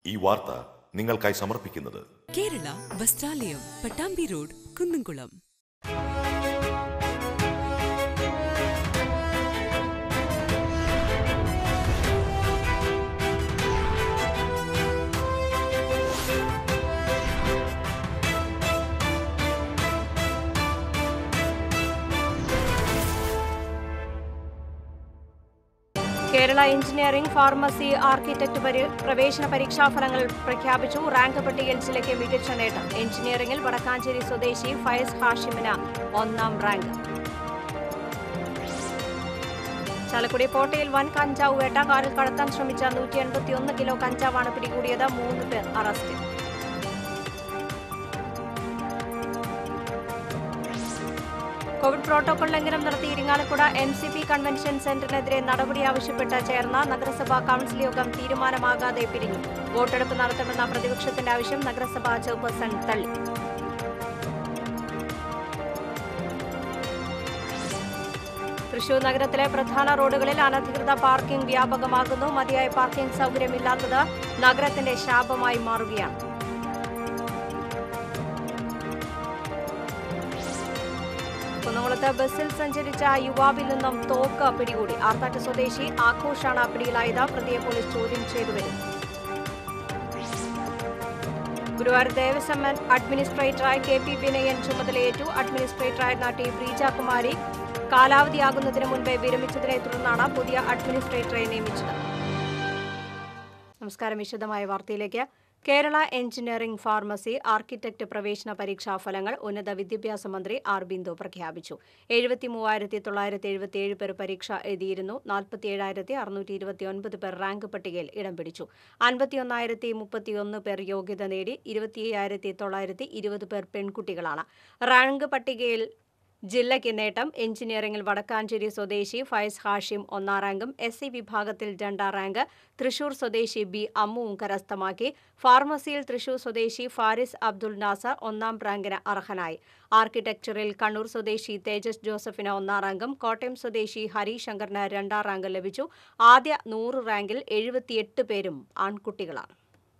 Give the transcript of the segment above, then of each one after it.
ഈ വാർത്ത നിങ്ങൾക്കായി സമർപ്പിക്കുന്നത് Kerala Vasthralayam Pattambi road Kunnamkulam Kerala engineering pharmacy architect പരി പ്രവേശന പരീക്ഷാഫലങ്ങൾ പ്രഖ്യാപിച്ചു റാങ്ക് പട്ടികയിൽ ജില്ലയ്ക്ക് മികച്ച നേട്ടം എഞ്ചിനീയറിംഗിൽ വടക്കാഞ്ചേരി സ്വദേശി ഫയസ് ഹാഷിമിന് ഒന്നാം റാങ്ക് ചാലക്കുടി പോട്ടയിൽ വൻ കഞ്ചാവ് വേട്ട കാറിൽ കടത്താൻ ശ്രമിച്ച നൂറ്റി എൺപത്തിയൊന്ന് കിലോ കഞ്ചാവാണ് പിടികൂടിയത് മൂന്ന് പേർ അറസ്റ്റിൽ കോവിഡ് പ്രോട്ടോകോൾ ലംഘനം നടത്തി Irinjalakuda M C P convention സെന്ററിനെതിരെ നടപടി ആവശ്യപ്പെട്ട് ചേർന്ന നഗരസഭാ കൌൺസിൽ യോഗം തീരുമാനമാകാതെ പിരിഞ്ഞു വോട്ടെടുപ്പ് നടത്തുമെന്ന പ്രതിപക്ഷത്തിന്റെ ആവശ്യം നഗരസഭാ ചെയർപേഴ്സൺ തള്ളി തൃശൂർ നഗരത്തിലെ പ്രധാന റോഡുകളിൽ അനധികൃത പാർക്കിംഗ് വ്യാപകമാകുന്നു മതിയായ പാർക്കിംഗ് സൗകര്യമില്ലാത്തത് നഗരത്തിന്റെ ശാപമായി മാറുകയാണ് കുന്നംകുളത്ത് ബസ്സിൽ സഞ്ചരിച്ച യുവാവിൽ നിന്നും തോക്ക് പിടികൂടി ആർത്താറ്റ് സ്വദേശി ആഘോഷാണ് പിടിയിലായത് പ്രതിയെ പോലീസ് ചോദ്യം ചെയ്തു വരും ഗുരുവായൂർ ദേവസ്വം അഡ്മിനിസ്ട്രേറ്ററായി കെ പി വിനയൻ ചുമതലയേറ്റു അഡ്മിനിസ്ട്രേറ്ററായിരുന്ന ടി പ്രീജാകുമാരി കാലാവധിയാകുന്നതിന് മുൻപേ വിരമിച്ചതിനെ തുടർന്നാണ് പുതിയ അഡ്മിനിസ്ട്രേറ്ററെ നിയമിച്ചത് നമസ്കാരം വിശദമായ വാർത്തയിലേക്ക് കേരള എഞ്ചിനീയറിംഗ് ഫാർമസി ആർക്കിടെക്ട് പ്രവേശന പരീക്ഷാ ഫലങ്ങൾ ഉന്നത വിദ്യാഭ്യാസ മന്ത്രി ആർ ബിന്ദു പ്രഖ്യാപിച്ചു എഴുപത്തി മൂവായിരത്തി തൊള്ളായിരത്തി എഴുപത്തിയേഴ് പേർ പരീക്ഷ എഴുതിയിരുന്നു നാൽപ്പത്തിയേഴായിരത്തി അറുന്നൂറ്റി ഇരുപത്തിയൊൻപത് പേർ റാങ്ക് പട്ടികയിൽ ഇടം പിടിച്ചു അൻപത്തിയൊന്നായിരത്തി മുപ്പത്തിയൊന്ന് പേർ യോഗ്യത നേടി ഇരുപത്തിയ്യായിരത്തി തൊള്ളായിരത്തി ഇരുപത് പേർ പെൺകുട്ടികളാണ് റാങ്ക് പട്ടികയിൽ ജില്ലയ്ക്ക് നേട്ടം എഞ്ചിനീയറിംഗിൽ വടക്കാഞ്ചേരി സ്വദേശി ഫയസ് ഹാഷിം ഒന്നാം റാങ്കും എസ് സി വിഭാഗത്തിൽ രണ്ടാം റാങ്ക് തൃശൂർ സ്വദേശി ബി അമ്മുവും കരസ്ഥമാക്കി ഫാർമസിയിൽ തൃശൂർ സ്വദേശി ഫാരിസ് അബ്ദുൽ നാസർ ഒന്നാം റാങ്കിന് അർഹനായി ആർക്കിടെക്ചറിൽ കണ്ണൂർ സ്വദേശി തേജസ് ജോസഫിന് ഒന്നാം റാങ്കും കോട്ടയം സ്വദേശി ഹരിശങ്കറിന് രണ്ടാം റാങ്ക് ലഭിച്ചു ആദ്യ നൂറ് റാങ്കിൽ എഴുപത്തിയെട്ട് പേരും ആൺകുട്ടികളാണ്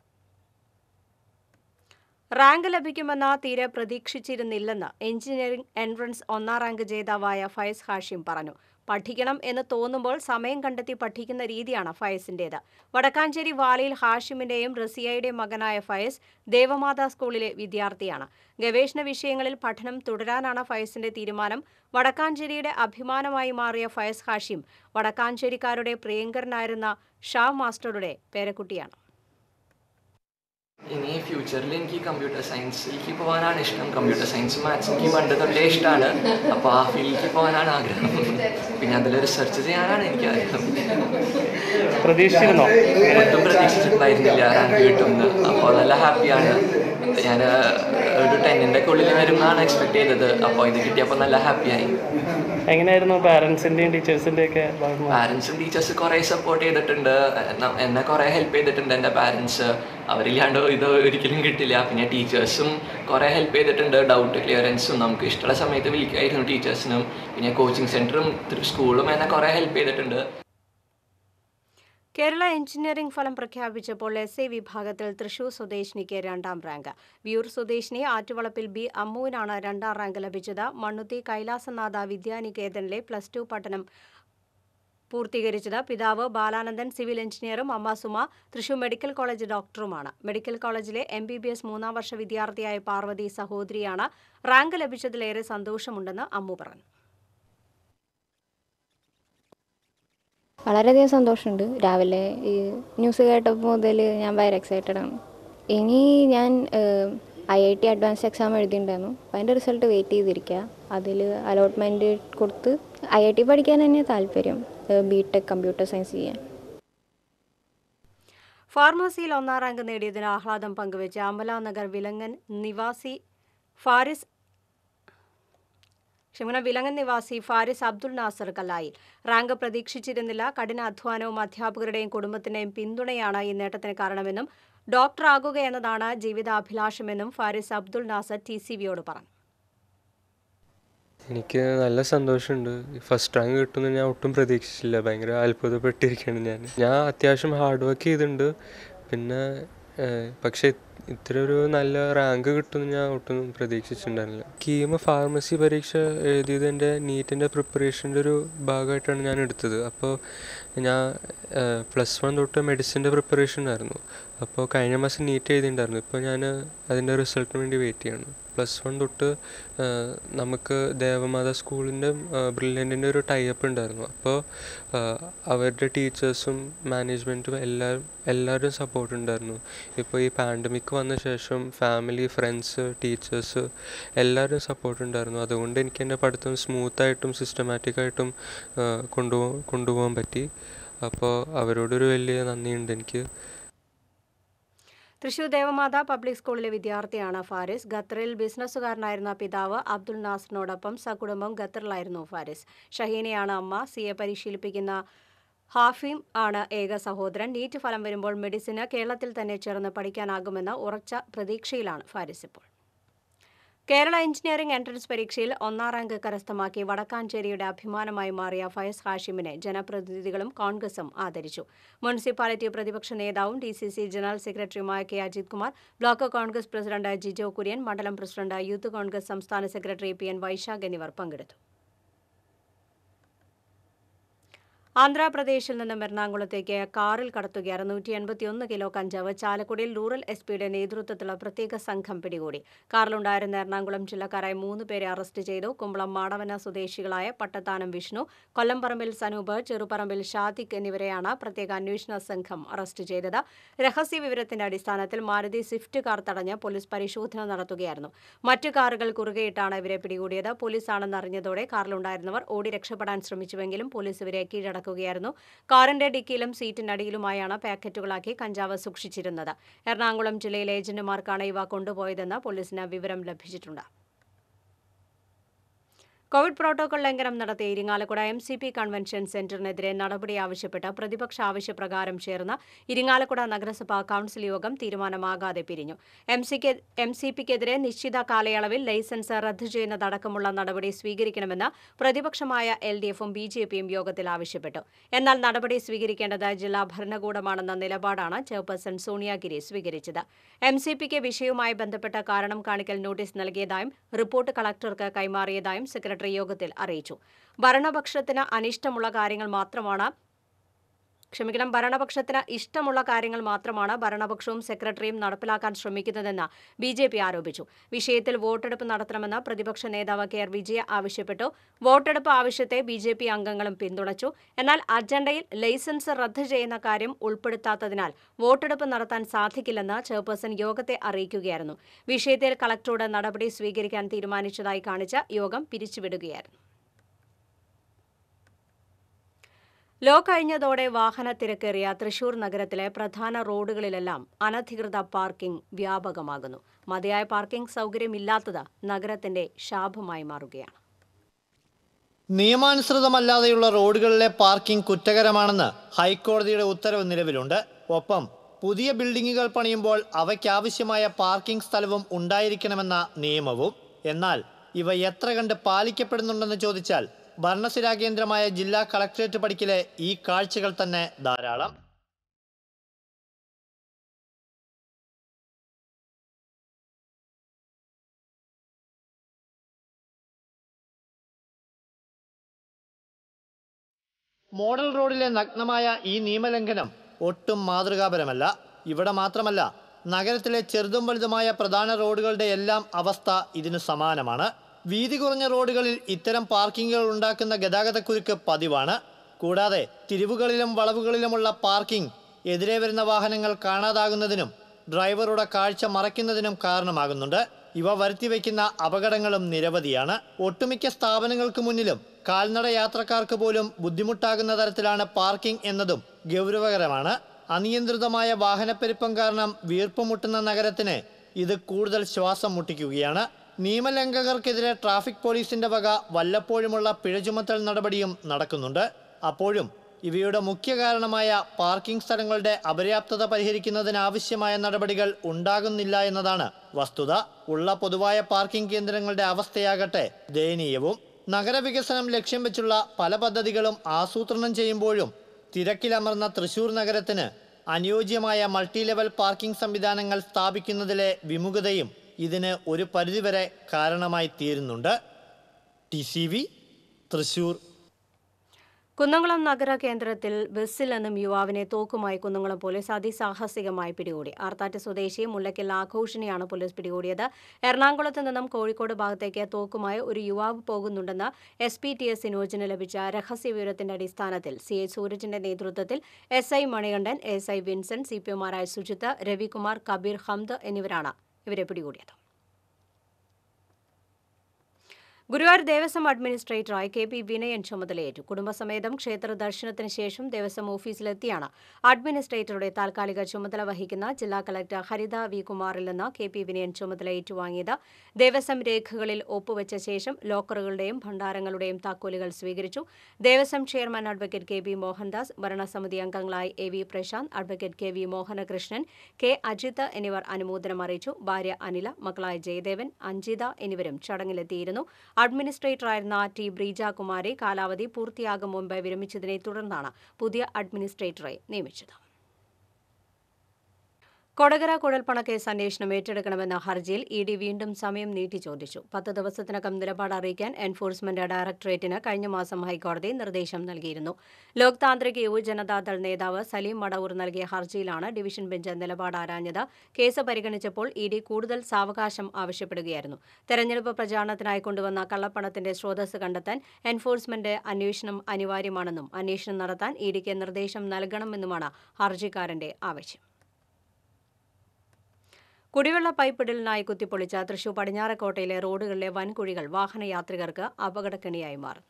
റാങ്ക് ലഭിക്കുമെന്ന് തീരെ പ്രതീക്ഷിച്ചിരുന്നില്ലെന്ന് എഞ്ചിനീയറിംഗ് എൻട്രൻസ് ഒന്നാം റാങ്ക് ജേതാവായ ഫയസ് ഹാഷിം പറഞ്ഞു പഠിക്കണം എന്ന് തോന്നുമ്പോൾ സമയം കണ്ടെത്തി പഠിക്കുന്ന രീതിയാണ് ഫയസിന്റേത് വടക്കാഞ്ചേരി വാലിയിൽ ഹാഷിമിന്റെയും റസിയയുടെയും മകനായ ഫയസ് ദേവമാതാ സ്കൂളിലെ വിദ്യാർത്ഥിയാണ് ഗവേഷണ വിഷയങ്ങളിൽ പഠനം തുടരാനാണ് ഫയസിന്റെ തീരുമാനം വടക്കാഞ്ചേരിയുടെ അഭിമാനമായി മാറിയ ഫയസ് ഹാഷിം വടക്കാഞ്ചേരിക്കാരുടെ പ്രിയങ്കരനായിരുന്ന ഷാ മാസ്റ്ററുടെ പേരക്കുട്ടിയാണ് ഇനി ഫ്യൂച്ചറിൽ എനിക്ക് കമ്പ്യൂട്ടർ സയൻസിലേക്ക് പോകാനാണ് ഇഷ്ടം കമ്പ്യൂട്ടർ സയൻസ് മാത്സ് എനിക്ക് പണ്ട് തൊട്ടേ ഇഷ്ടമാണ് അപ്പോൾ ആ ഫീൽഡിലേക്ക് പോകാനാണ് ആഗ്രഹം പിന്നെ അതിൽ റിസർച്ച് ചെയ്യാനാണ് എനിക്ക് ആഗ്രഹം പ്രതീക്ഷിച്ചിരുന്നോ ഒട്ടും പ്രതീക്ഷിച്ചിട്ടുണ്ടായിരുന്നില്ല റാങ്ക് കിട്ടുമെന്ന് അപ്പോൾ നല്ല ഹാപ്പിയാണ് ഞാൻ ഒരു ടെന്നിൻ്റെ ഉള്ളിൽ വരുമെന്നാണ് എക്സ്പെക്ട് ചെയ്തത് അപ്പോൾ ഇത് കിട്ടിയപ്പോൾ നല്ല ഹാപ്പിയായി എങ്ങനെയായിരുന്നു പാരൻസിൻ്റെയും ടീച്ചേഴ്സിൻ്റെയും ഒക്കെ ഭാഗം പാരൻസും ടീച്ചേഴ്സ് കുറേ സപ്പോർട്ട് ചെയ്തിട്ടുണ്ട് എന്ന- എന്നെ കുറേ ഹെൽപ്പ് ചെയ്തിട്ടുണ്ട് എൻ്റെ പാരൻസ് അവരില്ലാണ്ട് ഇത് ഒരിക്കലും കിട്ടില്ല പിന്നെ ടീച്ചേഴ്സും കുറേ ഹെൽപ്പ് ചെയ്തിട്ടുണ്ട് ഡൗട്ട് ക്ലിയറൻസും നമുക്ക് ഇഷ്ടമുള്ള സമയത്ത് വിളിക്കായിരുന്നു ടീച്ചേഴ്സിനും പിന്നെ കോച്ചിങ് സെൻറ്ററും സ്കൂളും എന്നെ കുറേ ഹെൽപ്പ് ചെയ്തിട്ടുണ്ട് കേരള എഞ്ചിനീയറിംഗ് ഫലം പ്രഖ്യാപിച്ചപ്പോൾ എസ് എ വിഭാഗത്തിൽ തൃശൂർ സ്വദേശിനിക്ക് രണ്ടാം റാങ്ക് വിയൂർ സ്വദേശിനി ആറ്റുവളപ്പിൽ ബി അമ്മുവിനാണ് രണ്ടാം റാങ്ക് ലഭിച്ചത് മണ്ണുത്തി കൈലാസനാഥ വിദ്യാനികേതനിലെ പ്ലസ് ടു പഠനം പൂർത്തീകരിച്ചത് പിതാവ് ബാലാനന്ദൻ സിവിൽ എഞ്ചിനീയറും അമ്മ സുമ തൃശൂർ മെഡിക്കൽ കോളേജ് ഡോക്ടറുമാണ് മെഡിക്കൽ കോളേജിലെ എം ബി ബി എസ് മൂന്നാം വർഷ വിദ്യാർത്ഥിയായ പാർവതി സഹോദരിയാണ് റാങ്ക് ലഭിച്ചതിലേറെ സന്തോഷമുണ്ടെന്ന് അമ്മു പറഞ്ഞു വളരെയധികം സന്തോഷമുണ്ട് രാവിലെ ഈ ന്യൂസ് കേട്ടപ്പോൾ മുതൽ ഞാൻ ഭയങ്കര എക്സൈറ്റഡ് ആണ് ഇനി ഞാൻ I I T advance exam എഴുതിയിട്ടുണ്ടായിരുന്നു അപ്പോൾ അതിൻ്റെ റിസൾട്ട് വെയിറ്റ് ചെയ്തിരിക്കുക അതിൽ അലോട്ട്മെൻറ്റ് കൊടുത്ത് ഐ ഐ ടി പഠിക്കാൻ തന്നെ താല്പര്യം ബി ടെക് കമ്പ്യൂട്ടർ സയൻസ് ചെയ്യാൻ ഫാർമസിയിൽ ഒന്നാം റാങ്ക് നേടിയതിന് ആഹ്ലാദം പങ്കുവെച്ച അമലാനഗർ വിലങ്ങൻ നിവാസി ഫാരിസ് ക്ഷമന വിലങ്ങൻ നിവാസി ഫാരിസ് അബ്ദുൽ നാസർ കല്ലായി റാങ്ക് പ്രതീക്ഷിച്ചിരുന്നില്ല കഠിന അധ്വാനവും അധ്യാപകരുടെയും കുടുംബത്തിന്റെയും പിന്തുണയാണ് ഈ നേട്ടത്തിന് കാരണമെന്നും ഡോക്ടറാകുക എന്നതാണ് ജീവിതാഭിലാഷമെന്നും ഫാരിസ് അബ്ദുൽ നാസർ ടി സി വിയോട് പറഞ്ഞു എനിക്ക് നല്ല സന്തോഷമുണ്ട് ഫസ്റ്റ് റാങ്ക് കിട്ടുമെന്ന് ഞാൻ ഒട്ടും പ്രതീക്ഷിച്ചില്ല ഭയങ്കര അത്ഭുതപ്പെട്ടിരിക്കുകയാണ് ഞാൻ ഞാൻ അത്യാവശ്യം ഹാർഡ് വർക്ക് ചെയ്തിട്ടുണ്ട് പിന്നെ ഏഹ് പക്ഷേ ഇത്ര ഒരു നല്ല റാങ്ക് കിട്ടുമെന്ന് ഞാൻ ഒട്ടും പ്രതീക്ഷിച്ചിട്ടുണ്ടായിരുന്നില്ല കീമ ഫാർമസി പരീക്ഷ എഴുതിയത് എൻ്റെ നീറ്റിൻ്റെ പ്രിപ്പറേഷൻ്റെ ഒരു ഭാഗമായിട്ടാണ് ഞാൻ എടുത്തത് അപ്പോൾ ഞാൻ പ്ലസ് വൺ തൊട്ട് മെഡിസിൻ്റെ പ്രിപ്പറേഷൻ ആയിരുന്നു അപ്പോൾ കഴിഞ്ഞ മാസം നീറ്റ് എഴുതിയിട്ടുണ്ടായിരുന്നു ഇപ്പോൾ ഞാൻ അതിൻ്റെ റിസൾട്ടിന് വേണ്ടി വെയിറ്റ് ചെയ്യണം പ്ലസ് വൺ തൊട്ട് ഏഹ് നമുക്ക് ദേവമാത സ്കൂളിൻ്റെ ബ്രില്യൻറ്റിൻ്റെ ഒരു ടൈപ്പ് ഉണ്ടായിരുന്നു അപ്പോൾ അവരുടെ ടീച്ചേഴ്സും മാനേജ്മെൻറ്റും എല്ലാവരും എല്ലാവരും സപ്പോർട്ട് ഉണ്ടായിരുന്നു ഇപ്പോൾ ഈ പാൻഡമിക് വന്ന ശേഷം ഫാമിലി ഫ്രണ്ട്സ് ടീച്ചേഴ്സ് എല്ലാവരും സപ്പോർട്ട് ഉണ്ടായിരുന്നു അതുകൊണ്ട് എനിക്ക് എൻ്റെ പഠിത്തം സ്മൂത്തായിട്ടും സിസ്റ്റമാറ്റിക്കായിട്ടും കൊണ്ടുപോ കൊണ്ടുപോകാൻ പറ്റി അപ്പോൾ അവരോടൊരു വലിയ നന്ദിയുണ്ട് എനിക്ക് തൃശൂർ ദേവമാത പബ്ലിക് സ്കൂളിലെ വിദ്യാർത്ഥിയാണ് ഫാരിസ് ഖത്തറിൽ ബിസിനസ്സുകാരനായിരുന്ന പിതാവ് അബ്ദുൾ നാസറിനോടൊപ്പം സകുടുംബം ഖത്തറിലായിരുന്നു ഫാരിസ് ഷഹീനയാണ് അമ്മ സി എ പരിശീലിപ്പിക്കുന്ന ഹാഫിം ആണ് ഏക സഹോദരൻ നീറ്റ് ഫലം വരുമ്പോൾ മെഡിസിന് കേരളത്തിൽ തന്നെ ചേർന്ന് പഠിക്കാനാകുമെന്ന ഉറച്ച പ്രതീക്ഷയിലാണ് ഫാരിസ് ഇപ്പോൾ കേരള എഞ്ചിനീയറിംഗ് എൻട്രൻസ് പരീക്ഷയിൽ ഒന്നാം റാങ്ക് കരസ്ഥമാക്കി വടക്കാഞ്ചേരിയുടെ അഭിമാനമായി മാറിയ ഫയസ് ഹാഷിമിനെ ജനപ്രതിനിധികളും കോൺഗ്രസും ആദരിച്ചു മുനിസിപ്പാലിറ്റി പ്രതിപക്ഷ നേതാവും ഡി സി സി ജനറൽ സെക്രട്ടറിയുമായ K Ajith Kumar block Congress president Jijo Kurian മണ്ഡലം പ്രസിഡന്റ് യൂത്ത് കോൺഗ്രസ് സംസ്ഥാന സെക്രട്ടറി പി എൻ വൈശാഖ് എന്നിവർ പങ്കെടുത്തു ആന്ധ്രാപ്രദേശിൽ നിന്നും എറണാകുളത്തേക്ക് കാറിൽ കടത്തുക അറുന്നൂറ്റി എൺപത്തിയൊന്ന് കിലോ കഞ്ചാവ് ചാലക്കുടിയിൽ റൂറൽ എസ് പിയുടെ നേതൃത്വത്തിലുള്ള പ്രത്യേക സംഘം പിടികൂടി കാറിലുണ്ടായിരുന്ന എറണാകുളം ജില്ലക്കാരായ മൂന്ന് പേരെ അറസ്റ്റ് ചെയ്തു കുമ്പളം മാടവന സ്വദേശികളായ പട്ടത്താനം വിഷ്ണു കൊല്ലംപറമ്പിൽ സനൂപ് ചെറുപറമ്പിൽ ഷാദിഖ് എന്നിവരെയാണ് പ്രത്യേക അന്വേഷണ സംഘം അറസ്റ്റ് ചെയ്തത് രഹസ്യ വിവരത്തിന്റെ അടിസ്ഥാനത്തിൽ മാരുതി സ്വിഫ്റ്റ് കാർ തടഞ്ഞ് പോലീസ് പരിശോധന നടത്തുകയായിരുന്നു മറ്റു കാറുകൾ കുറുകെയിട്ടാണ് ഇവരെ പിടികൂടിയത് പോലീസാണെന്നറിഞ്ഞതോടെ കാറിലുണ്ടായിരുന്നവർ ഓടി രക്ഷപ്പെടാൻ ശ്രമിച്ചുവെങ്കിലും പോലീസ് ഇവരെ കീഴടക്കുകയായിരുന്നു കാറിന്റെ ഡിക്കിയിലും സീറ്റിനടിയിലുമായാണ് പാക്കറ്റുകളാക്കി കഞ്ചാവ് സൂക്ഷിച്ചിരുന്നത് എറണാകുളം ജില്ലയിലെ ഏജന്റുമാർക്കാണ് ഇവ കൊണ്ടുപോയതെന്ന് പോലീസിന് വിവരം ലഭിച്ചിട്ടുണ്ട് കോവിഡ് പ്രോട്ടോകോൾ ലംഘനം നടത്തിയ Irinjalakuda M C P convention സെന്ററിനെതിരെ നടപടി ആവശ്യപ്പെട്ട് പ്രതിപക്ഷ ആവശ്യപ്രകാരം ചേർന്ന ഇരിങ്ങാലക്കുട നഗരസഭാ കൌൺസിൽ യോഗം തീരുമാനമാകാതെ പിരിഞ്ഞു എം സിക്ക് എം സി പിക്കെതിരെ നിശ്ചിത കാലയളവിൽ ലൈസൻസ് റദ്ദു ചെയ്യുന്നതടക്കമുള്ള നടപടി സ്വീകരിക്കണമെന്ന് പ്രതിപക്ഷമായ എൽ ഡി എഫും ബി ജെ പിയും യോഗത്തിൽ ആവശ്യപ്പെട്ടു എന്നാൽ നടപടി സ്വീകരിക്കേണ്ടത് ജില്ലാ ഭരണകൂടമാണെന്ന നിലപാടാണ് ചെയർപേഴ്സൺ സോണിയാഗിരി സ്വീകരിച്ചത് എം സി പിക്ക് വിഷയവുമായി ബന്ധപ്പെട്ട കാരണം കാണിക്കൽ നോട്ടീസ് നൽകിയതായും റിപ്പോർട്ട് കളക്ടർക്ക് കൈമാറിയതായും സെക്രട്ടറി യോഗത്തിൽ അറിയിച്ചു ഭരണപക്ഷത്തിന് അനിഷ്ടമുള്ള കാര്യങ്ങൾ മാത്രമാണ് ക്ഷമിക്കണം ഭരണപക്ഷത്തിന് ഇഷ്ടമുള്ള കാര്യങ്ങൾ മാത്രമാണ് ഭരണപക്ഷവും സെക്രട്ടറിയും നടപ്പിലാക്കാൻ ശ്രമിക്കുന്നതെന്ന് ബി ജെ പി ആരോപിച്ചു വിഷയത്തിൽ വോട്ടെടുപ്പ് നടത്തണമെന്ന് പ്രതിപക്ഷ നേതാവ് കെ ആർ വിജയ ആവശ്യപ്പെട്ടു വോട്ടെടുപ്പ് ആവശ്യത്തെ ബി ജെ പി അംഗങ്ങളും പിന്തുണച്ചു എന്നാൽ അജണ്ടയിൽ ലൈസൻസ് റദ്ദ് ചെയ്യുന്ന കാര്യം ഉൾപ്പെടുത്താത്തതിനാൽ വോട്ടെടുപ്പ് നടത്താൻ സാധിക്കില്ലെന്ന് ചെയർപേഴ്സൺ യോഗത്തെ അറിയിക്കുകയായിരുന്നു വിഷയത്തിൽ കളക്ടറോട് നടപടി സ്വീകരിക്കാൻ തീരുമാനിച്ചതായി കാണിച്ച് യോഗം പിരിച്ചുവിടുകയായിരുന്നു ലോ കഴിഞ്ഞതോടെ വാഹന തിരക്കേറിയ തൃശൂർ നഗരത്തിലെ പ്രധാന റോഡുകളിലെല്ലാം അനധികൃത പാർക്കിംഗ് വ്യാപകമാകുന്നു മതിയായ പാർക്കിംഗ് സൗകര്യമില്ലാത്തത് നഗരത്തിന്റെ ശാപമായി മാറുകയാണ് നിയമാനുസൃതമല്ലാതെയുള്ള റോഡുകളിലെ പാർക്കിംഗ് കുറ്റകരമാണെന്ന് ഹൈക്കോടതിയുടെ ഉത്തരവ് നിലവിലുണ്ട് ഒപ്പം പുതിയ ബിൽഡിംഗുകൾ പണിയുമ്പോൾ അവയ്ക്കാവശ്യമായ പാർക്കിംഗ് സ്ഥലവും ഉണ്ടായിരിക്കണമെന്ന നിയമവും എന്നാൽ ഇവ എത്ര കണ്ട് പാലിക്കപ്പെടുന്നുണ്ടെന്ന് ചോദിച്ചാൽ ഭരണസിരാ കേന്ദ്രമായ ജില്ലാ കളക്ടറേറ്റ് പടിക്കലെ ഈ കാഴ്ചകൾ തന്നെ ധാരാളം മോഡൽ റോഡിലെ നഗ്നമായ ഈ നിയമലംഘനം ഒട്ടും മാതൃകാപരമല്ല ഇവിടെ മാത്രമല്ല നഗരത്തിലെ ചെറുതും വലുതുമായ പ്രധാന റോഡുകളുടെ എല്ലാം അവസ്ഥ ഇതിന് സമാനമാണ് വീതി കുറഞ്ഞ റോഡുകളിൽ ഇത്തരം പാർക്കിങ്ങുകൾ ഉണ്ടാക്കുന്ന ഗതാഗതക്കുരുക്ക് പതിവാണ് കൂടാതെ തിരിവുകളിലും വളവുകളിലുമുള്ള പാർക്കിംഗ് എതിരെ വരുന്ന വാഹനങ്ങൾ കാണാതാകുന്നതിനും ഡ്രൈവറുടെ കാഴ്ച മറയ്ക്കുന്നതിനും കാരണമാകുന്നുണ്ട് ഇവ വരുത്തിവെക്കുന്ന അപകടങ്ങളും നിരവധിയാണ് ഒട്ടുമിക്ക സ്ഥാപനങ്ങൾക്ക് മുന്നിലും കാൽനട യാത്രക്കാർക്ക് പോലും ബുദ്ധിമുട്ടാകുന്ന തരത്തിലാണ് പാർക്കിംഗ് എന്നതും ഗൗരവകരമാണ് അനിയന്ത്രിതമായ വാഹനപ്പെരുപ്പം കാരണം വീർപ്പുമുട്ടുന്ന നഗരത്തിന് ഇത് കൂടുതൽ ശ്വാസം മുട്ടിക്കുകയാണ് നിയമലംഘകർക്കെതിരെ ട്രാഫിക് പോലീസിന്റെ വക വല്ലപ്പോഴുമുള്ള പിഴ ചുമത്തൽ നടപടിയും നടക്കുന്നുണ്ട് അപ്പോഴും ഇവയുടെ മുഖ്യ കാരണമായ പാർക്കിംഗ് സ്ഥലങ്ങളുടെ അപര്യാപ്തത പരിഹരിക്കുന്നതിനാവശ്യമായ നടപടികൾ ഉണ്ടാകുന്നില്ല എന്നതാണ് വസ്തുത ഉള്ള പൊതുവായ പാർക്കിംഗ് കേന്ദ്രങ്ങളുടെ അവസ്ഥയാകട്ടെ ദയനീയവും നഗരവികസനം ലക്ഷ്യം വെച്ചുള്ള പല പദ്ധതികളും ആസൂത്രണം ചെയ്യുമ്പോഴും തിരക്കിലമർന്ന തൃശൂർ നഗരത്തിന് അനുയോജ്യമായ മൾട്ടി ലെവൽ പാർക്കിംഗ് സംവിധാനങ്ങൾ സ്ഥാപിക്കുന്നതിലെ വിമുഖതയും ഇതിന് ഒരു പരിധിവരെ കാരണമായി തീരുന്നുണ്ട് T C V Thrissur Kunnamkulam നഗര കേന്ദ്രത്തിൽ ബസ്സിൽ നിന്നും യുവാവിനെ തോക്കുമായി കുന്നംകുളം പോലീസ് അതിസാഹസികമായി പിടികൂടി ആർത്താറ്റ് സ്വദേശി മുല്ലയ്ക്കൽ ആഘോഷിനെയാണ് പോലീസ് പിടികൂടിയത് എറണാകുളത്ത് നിന്നും കോഴിക്കോട് ഭാഗത്തേക്ക് തോക്കുമായി ഒരു യുവാവ് പോകുന്നുണ്ടെന്ന് എസ് പി ടി എസ് സിനോജിന് ലഭിച്ച രഹസ്യ വിവരത്തിന്റെ അടിസ്ഥാനത്തിൽ സി ഐ സൂരജിന്റെ നേതൃത്വത്തിൽ S I Manikandan S I Vincent C P ഒമാരായ സുജിത്ത് രവികുമാർ കബീർ ഹംദ് എന്നിവരാണ് ഇവരെ പിടികൂടിയത് ഗുരുവായൂർ ദേവസ്വം അഡ്മിനിസ്ട്രേറ്ററായി കെ പി വിനയൻ ചുമതലയേറ്റു കുടുംബസമേതം ക്ഷേത്ര ദർശനത്തിന് ശേഷം ദേവസ്വം ഓഫീസിലെത്തിയാണ് അഡ്മിനിസ്ട്രേറ്ററുടെ താൽക്കാലിക ചുമതല വഹിക്കുന്ന ജില്ലാ കളക്ടർ ഹരിത വി കുമാറിൽ നിന്ന് കെ പി വിനയൻ ചുമതല ഏറ്റുവാങ്ങിയത് ദേവസ്വം രേഖകളിൽ ഒപ്പുവെച്ച ശേഷം ലോക്കറുകളുടെയും ഭണ്ഡാരങ്ങളുടെയും താക്കോലുകൾ സ്വീകരിച്ചു Devaswom chairman advocate K B Mohandas ഭരണസമിതി അംഗങ്ങളായി A V Prashanth advocate K V Mohanakrishnan K Ajith എന്നിവർ അനുമോദനം അറിയിച്ചു ഭാര്യ അനില മക്കളായ ജയദേവൻ അഞ്ജിത എന്നിവരും ചടങ്ങിലെത്തിയിരുന്നു അഡ്മിനിസ്ട്രേറ്ററായിരുന്ന ടി ബ്രീജ കുമാരി കാലാവധി പൂർത്തിയാകും മുമ്പ് വിരമിച്ചതിനെ തുടർന്നാണ് പുതിയ അഡ്മിനിസ്ട്രേറ്ററെ നിയമിച്ചത് കൊടകര കുഴൽപ്പണ കേസ് അന്വേഷണം ഏറ്റെടുക്കണമെന്ന ഹർജിയിൽ ഇ ഡി വീണ്ടും സമയം നീട്ടി ചോദിച്ചു പത്ത് ദിവസത്തിനകം നിലപാട് അറിയിക്കാൻ എൻഫോഴ്സ്മെന്റ് ഡയറക്ടറേറ്റിന് കഴിഞ്ഞ മാസം ഹൈക്കോടതി നിർദ്ദേശം നൽകിയിരുന്നു ലോക് താന്ത്രിക് യുവജനതാദൾ നേതാവ് സലീം മടവൂർ നൽകിയ ഹർജിയിലാണ് ഡിവിഷൻ ബെഞ്ച് നിലപാട് ആരാഞ്ഞത് കേസ് പരിഗണിച്ചപ്പോൾ ഇ ഡി കൂടുതൽ സാവകാശം ആവശ്യപ്പെടുകയായിരുന്നു തെരഞ്ഞെടുപ്പ് പ്രചാരണത്തിനായി കൊണ്ടുവന്ന കള്ളപ്പണത്തിന്റെ സ്രോതസ് കണ്ടെത്താൻ എൻഫോഴ്സ്മെന്റ് അന്വേഷണം അനിവാര്യമാണെന്നും അന്വേഷണം നടത്താൻ ഇ ഡിക്ക് നിർദ്ദേശം നൽകണമെന്നുമാണ് ഹർജിക്കാരന്റെ ആവശ്യം കുടിവെള്ള പൈപ്പിടലിനായി കുത്തിപ്പൊളിച്ച തൃശൂർ പടിഞ്ഞാറക്കോട്ടയിലെ റോഡുകളിലെ വൻകുഴികൾ വാഹനയാത്രികർക്ക് അപകടക്കെണിയായി മാറും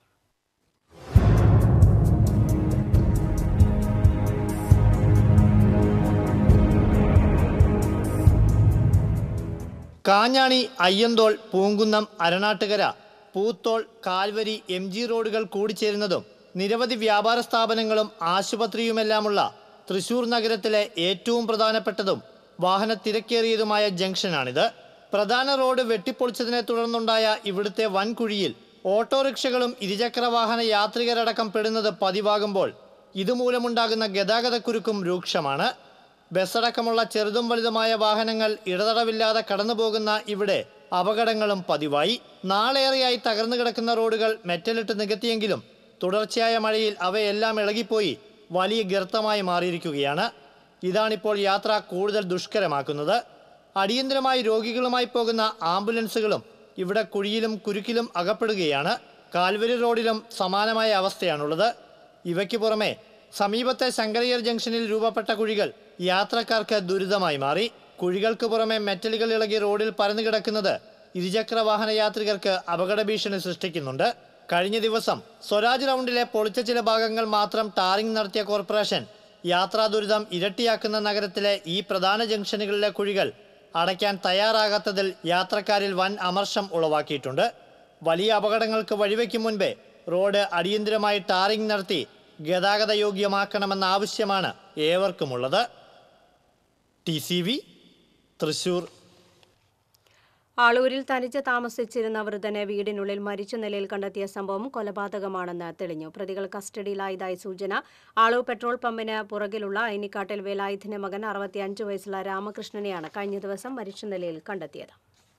Kanjani Ayyanthole Poonkunnam Aranattukara Poothole Calvary M G റോഡുകൾ കൂടിച്ചേരുന്നതും നിരവധി വ്യാപാര സ്ഥാപനങ്ങളും ആശുപത്രിയുമെല്ലാമുള്ള തൃശൂർ നഗരത്തിലെ ഏറ്റവും പ്രധാനപ്പെട്ടതും വാഹന തിരക്കേറിയതുമായ ജംഗ്ഷനാണിത് പ്രധാന റോഡ് വെട്ടിപ്പൊളിച്ചതിനെ തുടർന്നുണ്ടായ ഇവിടുത്തെ വൻകുഴിയിൽ ഓട്ടോറിക്ഷകളും ഇരുചക്ര വാഹന യാത്രികരടക്കം പെടുന്നത് പതിവാകുമ്പോൾ ഇതുമൂലമുണ്ടാകുന്ന ഗതാഗതക്കുരുക്കും രൂക്ഷമാണ് ബസ്സടക്കമുള്ള ചെറുതും വലുതുമായ വാഹനങ്ങൾ ഇടതടവില്ലാതെ കടന്നുപോകുന്ന ഇവിടെ അപകടങ്ങളും പതിവായി നാളേറെയായി തകർന്നു കിടക്കുന്ന റോഡുകൾ മെറ്റലിട്ട് നികത്തിയെങ്കിലും തുടർച്ചയായ മഴയിൽ അവയെല്ലാം ഇളകിപ്പോയി വലിയ ഗർത്തമായി മാറിയിരിക്കുകയാണ് ഇതാണിപ്പോൾ യാത്ര കൂടുതൽ ദുഷ്കരമാക്കുന്നത് അടിയന്തരമായി രോഗികളുമായി പോകുന്ന ആംബുലൻസുകളും ഇവിടെ കുഴിയിലും കുരുക്കിലും അകപ്പെടുകയാണ് കാൽവരി റോഡിലും സമാനമായ അവസ്ഥയാണുള്ളത് ഇവയ്ക്ക് പുറമെ സമീപത്തെ ശങ്കരയ്യർ ജംഗ്ഷനിൽ രൂപപ്പെട്ട കുഴികൾ യാത്രക്കാർക്ക് ദുരിതമായി മാറി കുഴികൾക്ക് പുറമെ മെറ്റലുകൾ ഇളകി റോഡിൽ പരന്നു കിടക്കുന്നത് ഇരുചക്ര വാഹന യാത്രികർക്ക് അപകട ഭീഷണി സൃഷ്ടിക്കുന്നുണ്ട് കഴിഞ്ഞ ദിവസം സ്വരാജ് റൗണ്ടിലെ പൊളിച്ച ചില ഭാഗങ്ങൾ മാത്രം ടാറിംഗ് നടത്തിയ കോർപ്പറേഷൻ യാത്രാ ദുരിതം ഇരട്ടിയാക്കുന്ന നഗരത്തിലെ ഈ പ്രധാന ജംഗ്ഷനുകളിലെ കുഴികൾ അടയ്ക്കാൻ തയ്യാറാകാത്തതിൽ യാത്രക്കാരിൽ വൻ അമർഷം ഉളവാക്കിയിട്ടുണ്ട് വലിയ അപകടങ്ങൾക്ക് വഴിവെക്കും മുൻപേ റോഡ് അടിയന്തിരമായി ടാറിംഗ് നടത്തി ഗതാഗത യോഗ്യമാക്കണമെന്ന ആവശ്യമാണ് ഏവർക്കുമുള്ളത് ടി സി വി തൃശൂർ ആളൂരിൽ തനിച്ച് താമസിച്ചിരുന്ന വൃദ്ധനെ വീടിനുള്ളിൽ മരിച്ച നിലയിൽ കണ്ടെത്തിയ സംഭവം കൊലപാതകമാണെന്ന് തെളിഞ്ഞു പ്രതികൾ കസ്റ്റഡിയിലായതായി സൂചന ആളൂർ പെട്രോൾ പമ്പിന് പുറകിലുള്ള ഐനിക്കാട്ടിൽ വേലായുധന്റെ മകൻ അറുപത്തിയഞ്ച് വയസ്സുള്ള രാമകൃഷ്ണനെയാണ് കഴിഞ്ഞ ദിവസം മരിച്ച നിലയിൽ കണ്ടെത്തിയത്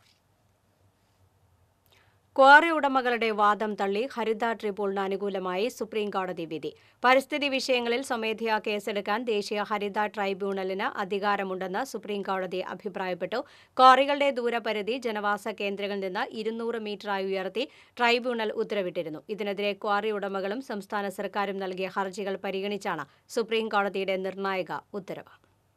ക്വാറി ഉടമകളുടെ വാദം തള്ളി ഹരിത ട്രിബ്യൂണലിന് അനുകൂലമായി സുപ്രീം കോടതി വിധി പരിസ്ഥിതി വിഷയങ്ങളിൽ സ്വമേധയാ കേസെടുക്കാൻ ദേശീയ ഹരിത ട്രൈബ്യൂണലിന് അധികാരമുണ്ടെന്ന് സുപ്രീം കോടതി അഭിപ്രായപ്പെട്ടു ക്വാറികളുടെ ദൂരപരിധി ജനവാസ കേന്ദ്രങ്ങളിൽ നിന്ന് ഇരുന്നൂറ് മീറ്ററായി ഉയർത്തി ട്രൈബ്യൂണൽ ഉത്തരവിട്ടിരുന്നു ഇതിനെതിരെ ക്വാറി ഉടമകളും സംസ്ഥാന സർക്കാരും നൽകിയ ഹർജികൾ പരിഗണിച്ചാണ് സുപ്രീം കോടതിയുടെ നിർണായക ഉത്തരവ്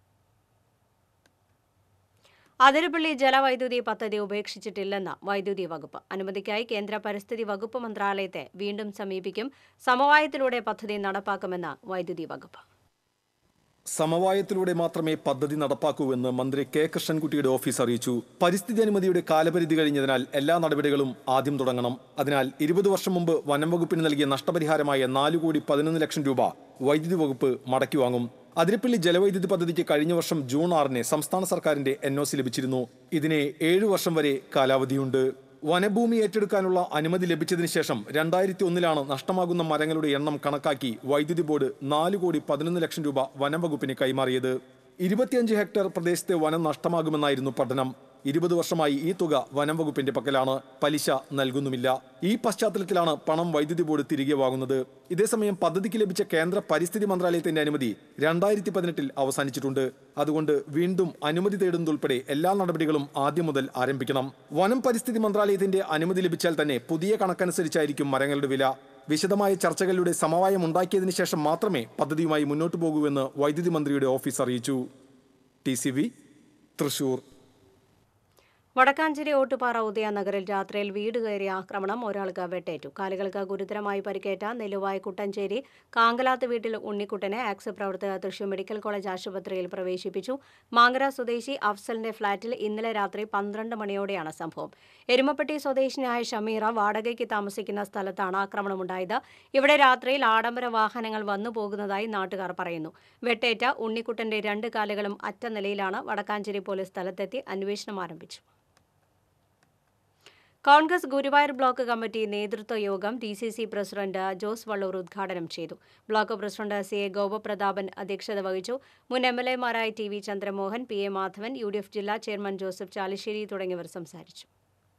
അതിരപ്പള്ളി ജലവൈദ്യുതി പദ്ധതി ഉപേക്ഷിച്ചിട്ടില്ലെന്ന് വൈദ്യുതി വകുപ്പ് അനുമതിക്കായി കേന്ദ്ര പരിസ്ഥിതി വകുപ്പ് മന്ത്രാലയത്തെ വീണ്ടും സമീപിക്കും സമവായത്തിലൂടെ പദ്ധതി നടപ്പാക്കുമെന്ന് വൈദ്യുതി വകുപ്പ് സമവായത്തിലൂടെ മാത്രമേ പദ്ധതി നടപ്പാക്കൂവെന്ന് മന്ത്രി കെ കൃഷ്ണൻകുട്ടിയുടെ ഓഫീസ് അറിയിച്ചു പരിസ്ഥിതി അനുമതിയുടെ കാലപരിധി കഴിഞ്ഞതിനാൽ എല്ലാ നടപടികളും ആദ്യം തുടങ്ങണം അതിനാൽ ഇരുപത് വർഷം മുമ്പ് വനം വകുപ്പിന് നൽകിയ നഷ്ടപരിഹാരമായ നാല് കോടി പതിനൊന്ന് ലക്ഷം രൂപ വൈദ്യുതി വകുപ്പ് മടക്കി വാങ്ങും അതിരപ്പള്ളി ജലവൈദ്യുതി പദ്ധതിക്ക് കഴിഞ്ഞ വർഷം ജൂൺ ആറിന് സംസ്ഥാന സർക്കാരിന്റെ എൻ ഒ സി ലഭിച്ചിരുന്നു ഇതിന് ഏഴു വർഷം വരെ കാലാവധിയുണ്ട് വനഭൂമി ഏറ്റെടുക്കാനുള്ള അനുമതി ലഭിച്ചതിന് ശേഷം രണ്ടായിരത്തി ഒന്നിലാണ് നഷ്ടമാകുന്ന മരങ്ങളുടെ എണ്ണം കണക്കാക്കി വൈദ്യുതി ബോർഡ് നാല് കോടി പതിനൊന്ന് ലക്ഷം രൂപ വനം വകുപ്പിന് കൈമാറിയത് ഇരുപത്തിയഞ്ച് ഹെക്ടർ പ്രദേശത്തെ വനം നഷ്ടമാകുമെന്നായിരുന്നു പഠനം ഇരുപത് വർഷമായി ഈ തുക വനം വകുപ്പിന്റെ പക്കലാണ് പലിശ നൽകുന്നുമില്ല ഈ പശ്ചാത്തലത്തിലാണ് പണം വൈദ്യുതി ബോർഡ് തിരികെ വാങ്ങുന്നത് ഇതേസമയം പദ്ധതിക്ക് ലഭിച്ച കേന്ദ്ര പരിസ്ഥിതി മന്ത്രാലയത്തിന്റെ അനുമതി രണ്ടായിരത്തി പതിനെട്ടിൽ അവസാനിച്ചിട്ടുണ്ട് അതുകൊണ്ട് വീണ്ടും അനുമതി തേടുന്നതുൾപ്പെടെ എല്ലാ നടപടികളും ആദ്യം മുതൽ ആരംഭിക്കണം വനം പരിസ്ഥിതി മന്ത്രാലയത്തിന്റെ അനുമതി ലഭിച്ചാൽ തന്നെ പുതിയ കണക്കനുസരിച്ചായിരിക്കും മരങ്ങളുടെ വില വിശദമായ ചർച്ചകളിലൂടെ സമവായം ഉണ്ടാക്കിയതിനു ശേഷം മാത്രമേ പദ്ധതിയുമായി മുന്നോട്ടു പോകൂവെന്ന് വൈദ്യുതി മന്ത്രിയുടെ ഓഫീസ് അറിയിച്ചു T C V Thrissur Vadakkanchery Ottupara ഉദയനഗറിൽ രാത്രിയിൽ വീട് കയറിയ ആക്രമണം ഒരാൾക്ക് വെട്ടേറ്റു കാലുകൾക്ക് ഗുരുതരമായി പരിക്കേറ്റ നെല്ലുവായ് കുട്ടഞ്ചേരി കാങ്കലാത്ത് വീട്ടിൽ ഉണ്ണിക്കുട്ടനെ ആക്സ് പ്രവർത്തകർ തൃശൂർ മെഡിക്കൽ കോളേജ് ആശുപത്രിയിൽ പ്രവേശിപ്പിച്ചു മാങ്കര സ്വദേശി അഫ്സലിന്റെ ഫ്ളാറ്റിൽ ഇന്നലെ രാത്രി പന്ത്രണ്ട് മണിയോടെയാണ് സംഭവം എരുമപ്പെട്ടി സ്വദേശിനിയായ ഷമീറ വാടകയ്ക്ക് താമസിക്കുന്ന സ്ഥലത്താണ് ആക്രമണമുണ്ടായത് ഇവിടെ രാത്രിയിൽ ആഡംബര വാഹനങ്ങൾ വന്നു പോകുന്നതായി നാട്ടുകാർ പറയുന്നു വെട്ടേറ്റ ഉണ്ണിക്കുട്ടന്റെ രണ്ട് കാലുകളും അറ്റ നിലയിലാണ് വടക്കാഞ്ചേരി പോലീസ് സ്ഥലത്തെത്തി അന്വേഷണം ആരംഭിച്ചു കോൺഗ്രസ് ഗുരുവായൂർ ബ്ലോക്ക് കമ്മിറ്റി നേതൃത്വ യോഗം D C C president Jose Vallur ഉദ്ഘാടനം ചെയ്തു block president C A Gopaprathapan അധ്യക്ഷത വഹിച്ചു മുൻ എം എൽ എമാരായ T V Chandramohan P A Madhavan U D F ജില്ലാ ചെയർമാൻ ജോസഫ് ചാലിശ്ശേരി തുടങ്ങിയവർ സംസാരിച്ചു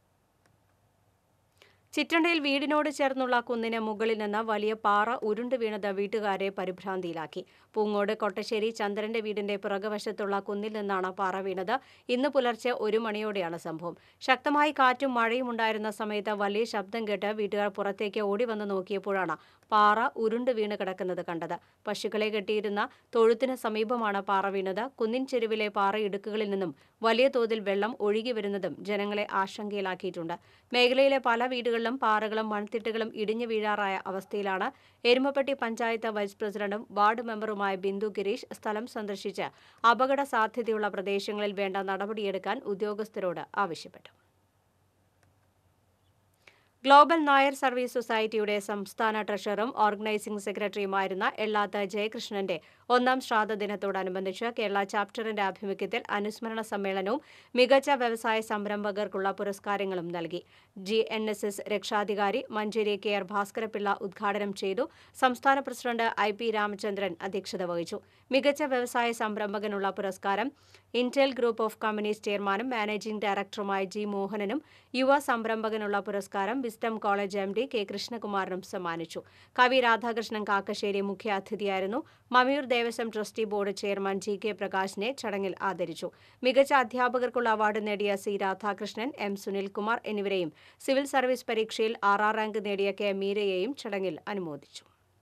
ചിറ്റണ്ടയിൽ വീടിനോട് ചേർന്നുള്ള കുന്നിന് മുകളിൽ നിന്ന് വലിയ പാറ ഉരുണ്ടു വീണത് വീട്ടുകാരെ പരിഭ്രാന്തിയിലാക്കി പൂങ്ങോട് കൊട്ടശ്ശേരി ചന്ദ്രന്റെ വീടിന്റെ പിറകുവശത്തുള്ള കുന്നിൽ നിന്നാണ് പാറ വീണത് ഇന്ന് പുലർച്ചെ ഒരു മണിയോടെയാണ് സംഭവം ശക്തമായി കാറ്റും മഴയും ഉണ്ടായിരുന്ന സമയത്ത് വലിയ ശബ്ദം കേട്ട് വീട്ടുകാർ പുറത്തേക്ക് ഓടി വന്ന് നോക്കിയപ്പോഴാണ് പാറ ഉരുണ്ടു വീണ് കിടക്കുന്നത് കണ്ടത് പശുക്കളെ കെട്ടിയിരുന്ന തൊഴുത്തിന് സമീപമാണ് പാറ വീണത് കുന്നിൻ ചെരുവിലെ പാറയിടുക്കുകളിൽ നിന്നും വലിയ തോതിൽ വെള്ളം ഒഴുകി വരുന്നതും ജനങ്ങളെ ആശങ്കയിലാക്കിയിട്ടുണ്ട് മേഖലയിലെ പല വീടുകളിലും പാറകളും മൺതിട്ടുകളും ഇടിഞ്ഞു വീഴാറായ അവസ്ഥയിലാണ് എരുമപ്പെട്ടി പഞ്ചായത്ത് വൈസ് പ്രസിഡന്റും വാർഡ് മെമ്പറുമായ ബിന്ദു ഗിരീഷ് സ്ഥലം സന്ദർശിച്ച് അപകട സാധ്യതയുള്ള പ്രദേശങ്ങളിൽ വേണ്ട നടപടിയെടുക്കാൻ ഉദ്യോഗസ്ഥരോട് ആവശ്യപ്പെട്ടു ഗ്ലോബൽ നായർ സർവീസ് സൊസൈറ്റിയുടെ സംസ്ഥാന ട്രഷററും ഓർഗനൈസിംഗ് സെക്രട്ടറിയുമായിരുന്ന എള്ളാത്ത് ജയകൃഷ്ണന്റെ ഒന്നാം ശ്രാദ്ധ ദിനത്തോടനുബന്ധിച്ച് കേരള ചാപ്റ്ററിന്റെ ആഭിമുഖ്യത്തിൽ അനുസ്മരണ സമ്മേളനവും മികച്ച വ്യവസായ സംരംഭകർക്കുള്ള പുരസ്കാരങ്ങളും നൽകി ജി എൻ എസ് എസ് രക്ഷാധികാരി മഞ്ചേരി കെ ആർ ഭാസ്കരപിള്ള ഉദ്ഘാടനം ചെയ്തു സംസ്ഥാന പ്രസിഡന്റ് ഐ പി രാമചന്ദ്രൻ അധ്യക്ഷത വഹിച്ചു മികച്ച വ്യവസായ സംരംഭകനുള്ള പുരസ്കാരം ഇന്റൽ ഗ്രൂപ്പ് ഓഫ് കമ്പനീസ് ചെയർമാനും മാനേജിംഗ് ഡയറക്ടറുമായ ജി മോഹനനും യുവ സംരംഭകനുള്ള പുരസ്കാരം wisdom college M D K കൃഷ്ണകുമാറിനും സമ്മാനിച്ചു കവി രാധാകൃഷ്ണൻ കാക്കശ്ശേരി മുഖ്യാതിഥിയായിരുന്നു Mammiyur Devaswom trustee board chairman G K പ്രകാശിനെ ചടങ്ങിൽ ആദരിച്ചു മികച്ച അധ്യാപകർക്കുള്ള അവാർഡ് നേടിയ സി രാധാകൃഷ്ണൻ എം സുനിൽകുമാർ എന്നിവരെയും സിവിൽ സർവീസ് പരീക്ഷയിൽ ആറാം റാങ്ക് നേടിയ കെ മീരയെയും ചടങ്ങിൽ അനുമോദിച്ചു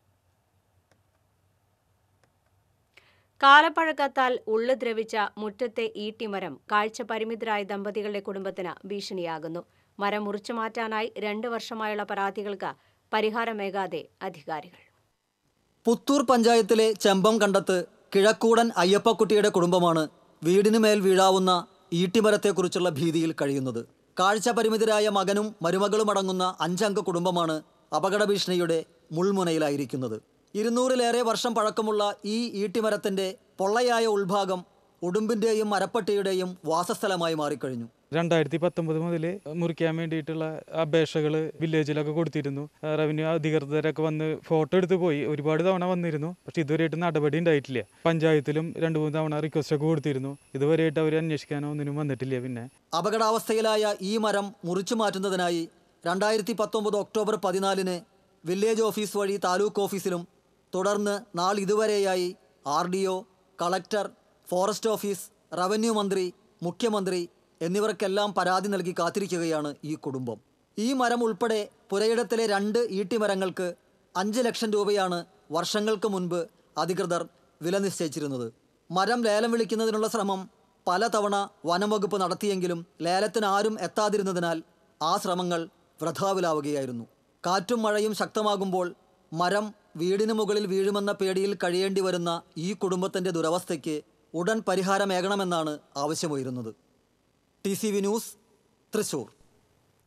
കാലപ്പഴക്കത്താൽ ഉള്ളു ദ്രവിച്ച മുറ്റത്തെ ഈട്ടിമരം കാഴ്ച പരിമിതരായ ദമ്പതികളുടെ കുടുംബത്തിന് ഭീഷണിയാകുന്നു മരം മുറിച്ചു മാറ്റാനായി രണ്ട് വർഷമായുള്ള പരാതികൾക്ക് പരിഹാരമേകാതെ അധികാരികൾ പുത്തൂർ പഞ്ചായത്തിലെ ചെമ്പം കണ്ടത്ത് കിഴക്കൂടൻ അയ്യപ്പക്കുട്ടിയുടെ കുടുംബമാണ് വീടിനു മേൽ വീഴാവുന്ന ഈട്ടിമരത്തെക്കുറിച്ചുള്ള ഭീതിയിൽ കഴിയുന്നത് കാഴ്ച പരിമിതരായ മകനും മരുമകളും അടങ്ങുന്ന അഞ്ചംഗ കുടുംബമാണ് അപകട ഭീഷണിയുടെ മുൾമുനയിലായിരിക്കുന്നത് ഇരുന്നൂറിലേറെ വർഷം പഴക്കമുള്ള ഈ ഈട്ടിമരത്തിൻ്റെ പൊള്ളയായ ഉൾഭാഗം ഉടുമ്പിൻ്റെയും മരപ്പട്ടിയുടെയും വാസസ്ഥലമായി മാറിക്കഴിഞ്ഞു രണ്ടായിരത്തി പത്തൊമ്പത് മുതൽ മുറിക്കാൻ വേണ്ടിയിട്ടുള്ള അപേക്ഷകൾ വില്ലേജിലൊക്കെ കൊടുത്തിരുന്നു റവന്യൂ അധികൃതരൊക്കെ വന്ന് ഫോട്ടോ എടുത്ത് പോയി ഒരുപാട് തവണ വന്നിരുന്നു പക്ഷെ ഇതുവരെയായിട്ട് നടപടി ഉണ്ടായിട്ടില്ല പഞ്ചായത്തിലും രണ്ട് മൂന്ന് തവണ റിക്വസ്റ്റ് ഒക്കെ കൊടുത്തിരുന്നു ഇതുവരെയായിട്ട് അവർ അന്വേഷിക്കാനോ ഒന്നിനും വന്നിട്ടില്ല പിന്നെ അപകടാവസ്ഥയിലായ ഈ മരം മുറിച്ചു മാറ്റുന്നതിനായി രണ്ടായിരത്തി പത്തൊമ്പത് ഒക്ടോബർ പതിനാലിന് വില്ലേജ് ഓഫീസ് വഴി താലൂക്ക് ഓഫീസിലും തുടർന്ന് നാളിതുവരെയായി R D O collector forest office revenue മന്ത്രി മുഖ്യമന്ത്രി എന്നിവർക്കെല്ലാം പരാതി നൽകി കാത്തിരിക്കുകയാണ് ഈ കുടുംബം ഈ മരം ഉൾപ്പെടെ പുരയിടത്തിലെ രണ്ട് ഈട്ടിമരങ്ങൾക്ക് അഞ്ച് ലക്ഷം രൂപയാണ് വർഷങ്ങൾക്ക് മുൻപ് അധികൃതർ വില നിശ്ചയിച്ചിരുന്നത് മരം ലേലം വിളിക്കുന്നതിനുള്ള ശ്രമം പലതവണ വനം വകുപ്പ് നടത്തിയെങ്കിലും ലേലത്തിന് ആരും എത്താതിരുന്നതിനാൽ ആ ശ്രമങ്ങൾ വൃഥാവിലാവുകയായിരുന്നു കാറ്റും മഴയും ശക്തമാകുമ്പോൾ മരം വീടിന് മുകളിൽ വീഴുമെന്ന പേടിയിൽ കഴിയേണ്ടി വരുന്ന ഈ കുടുംബത്തിൻ്റെ ദുരവസ്ഥയ്ക്ക് ഉടൻ പരിഹാരമേകണമെന്നാണ് ആവശ്യമുയരുന്നത് T C V news Thrissur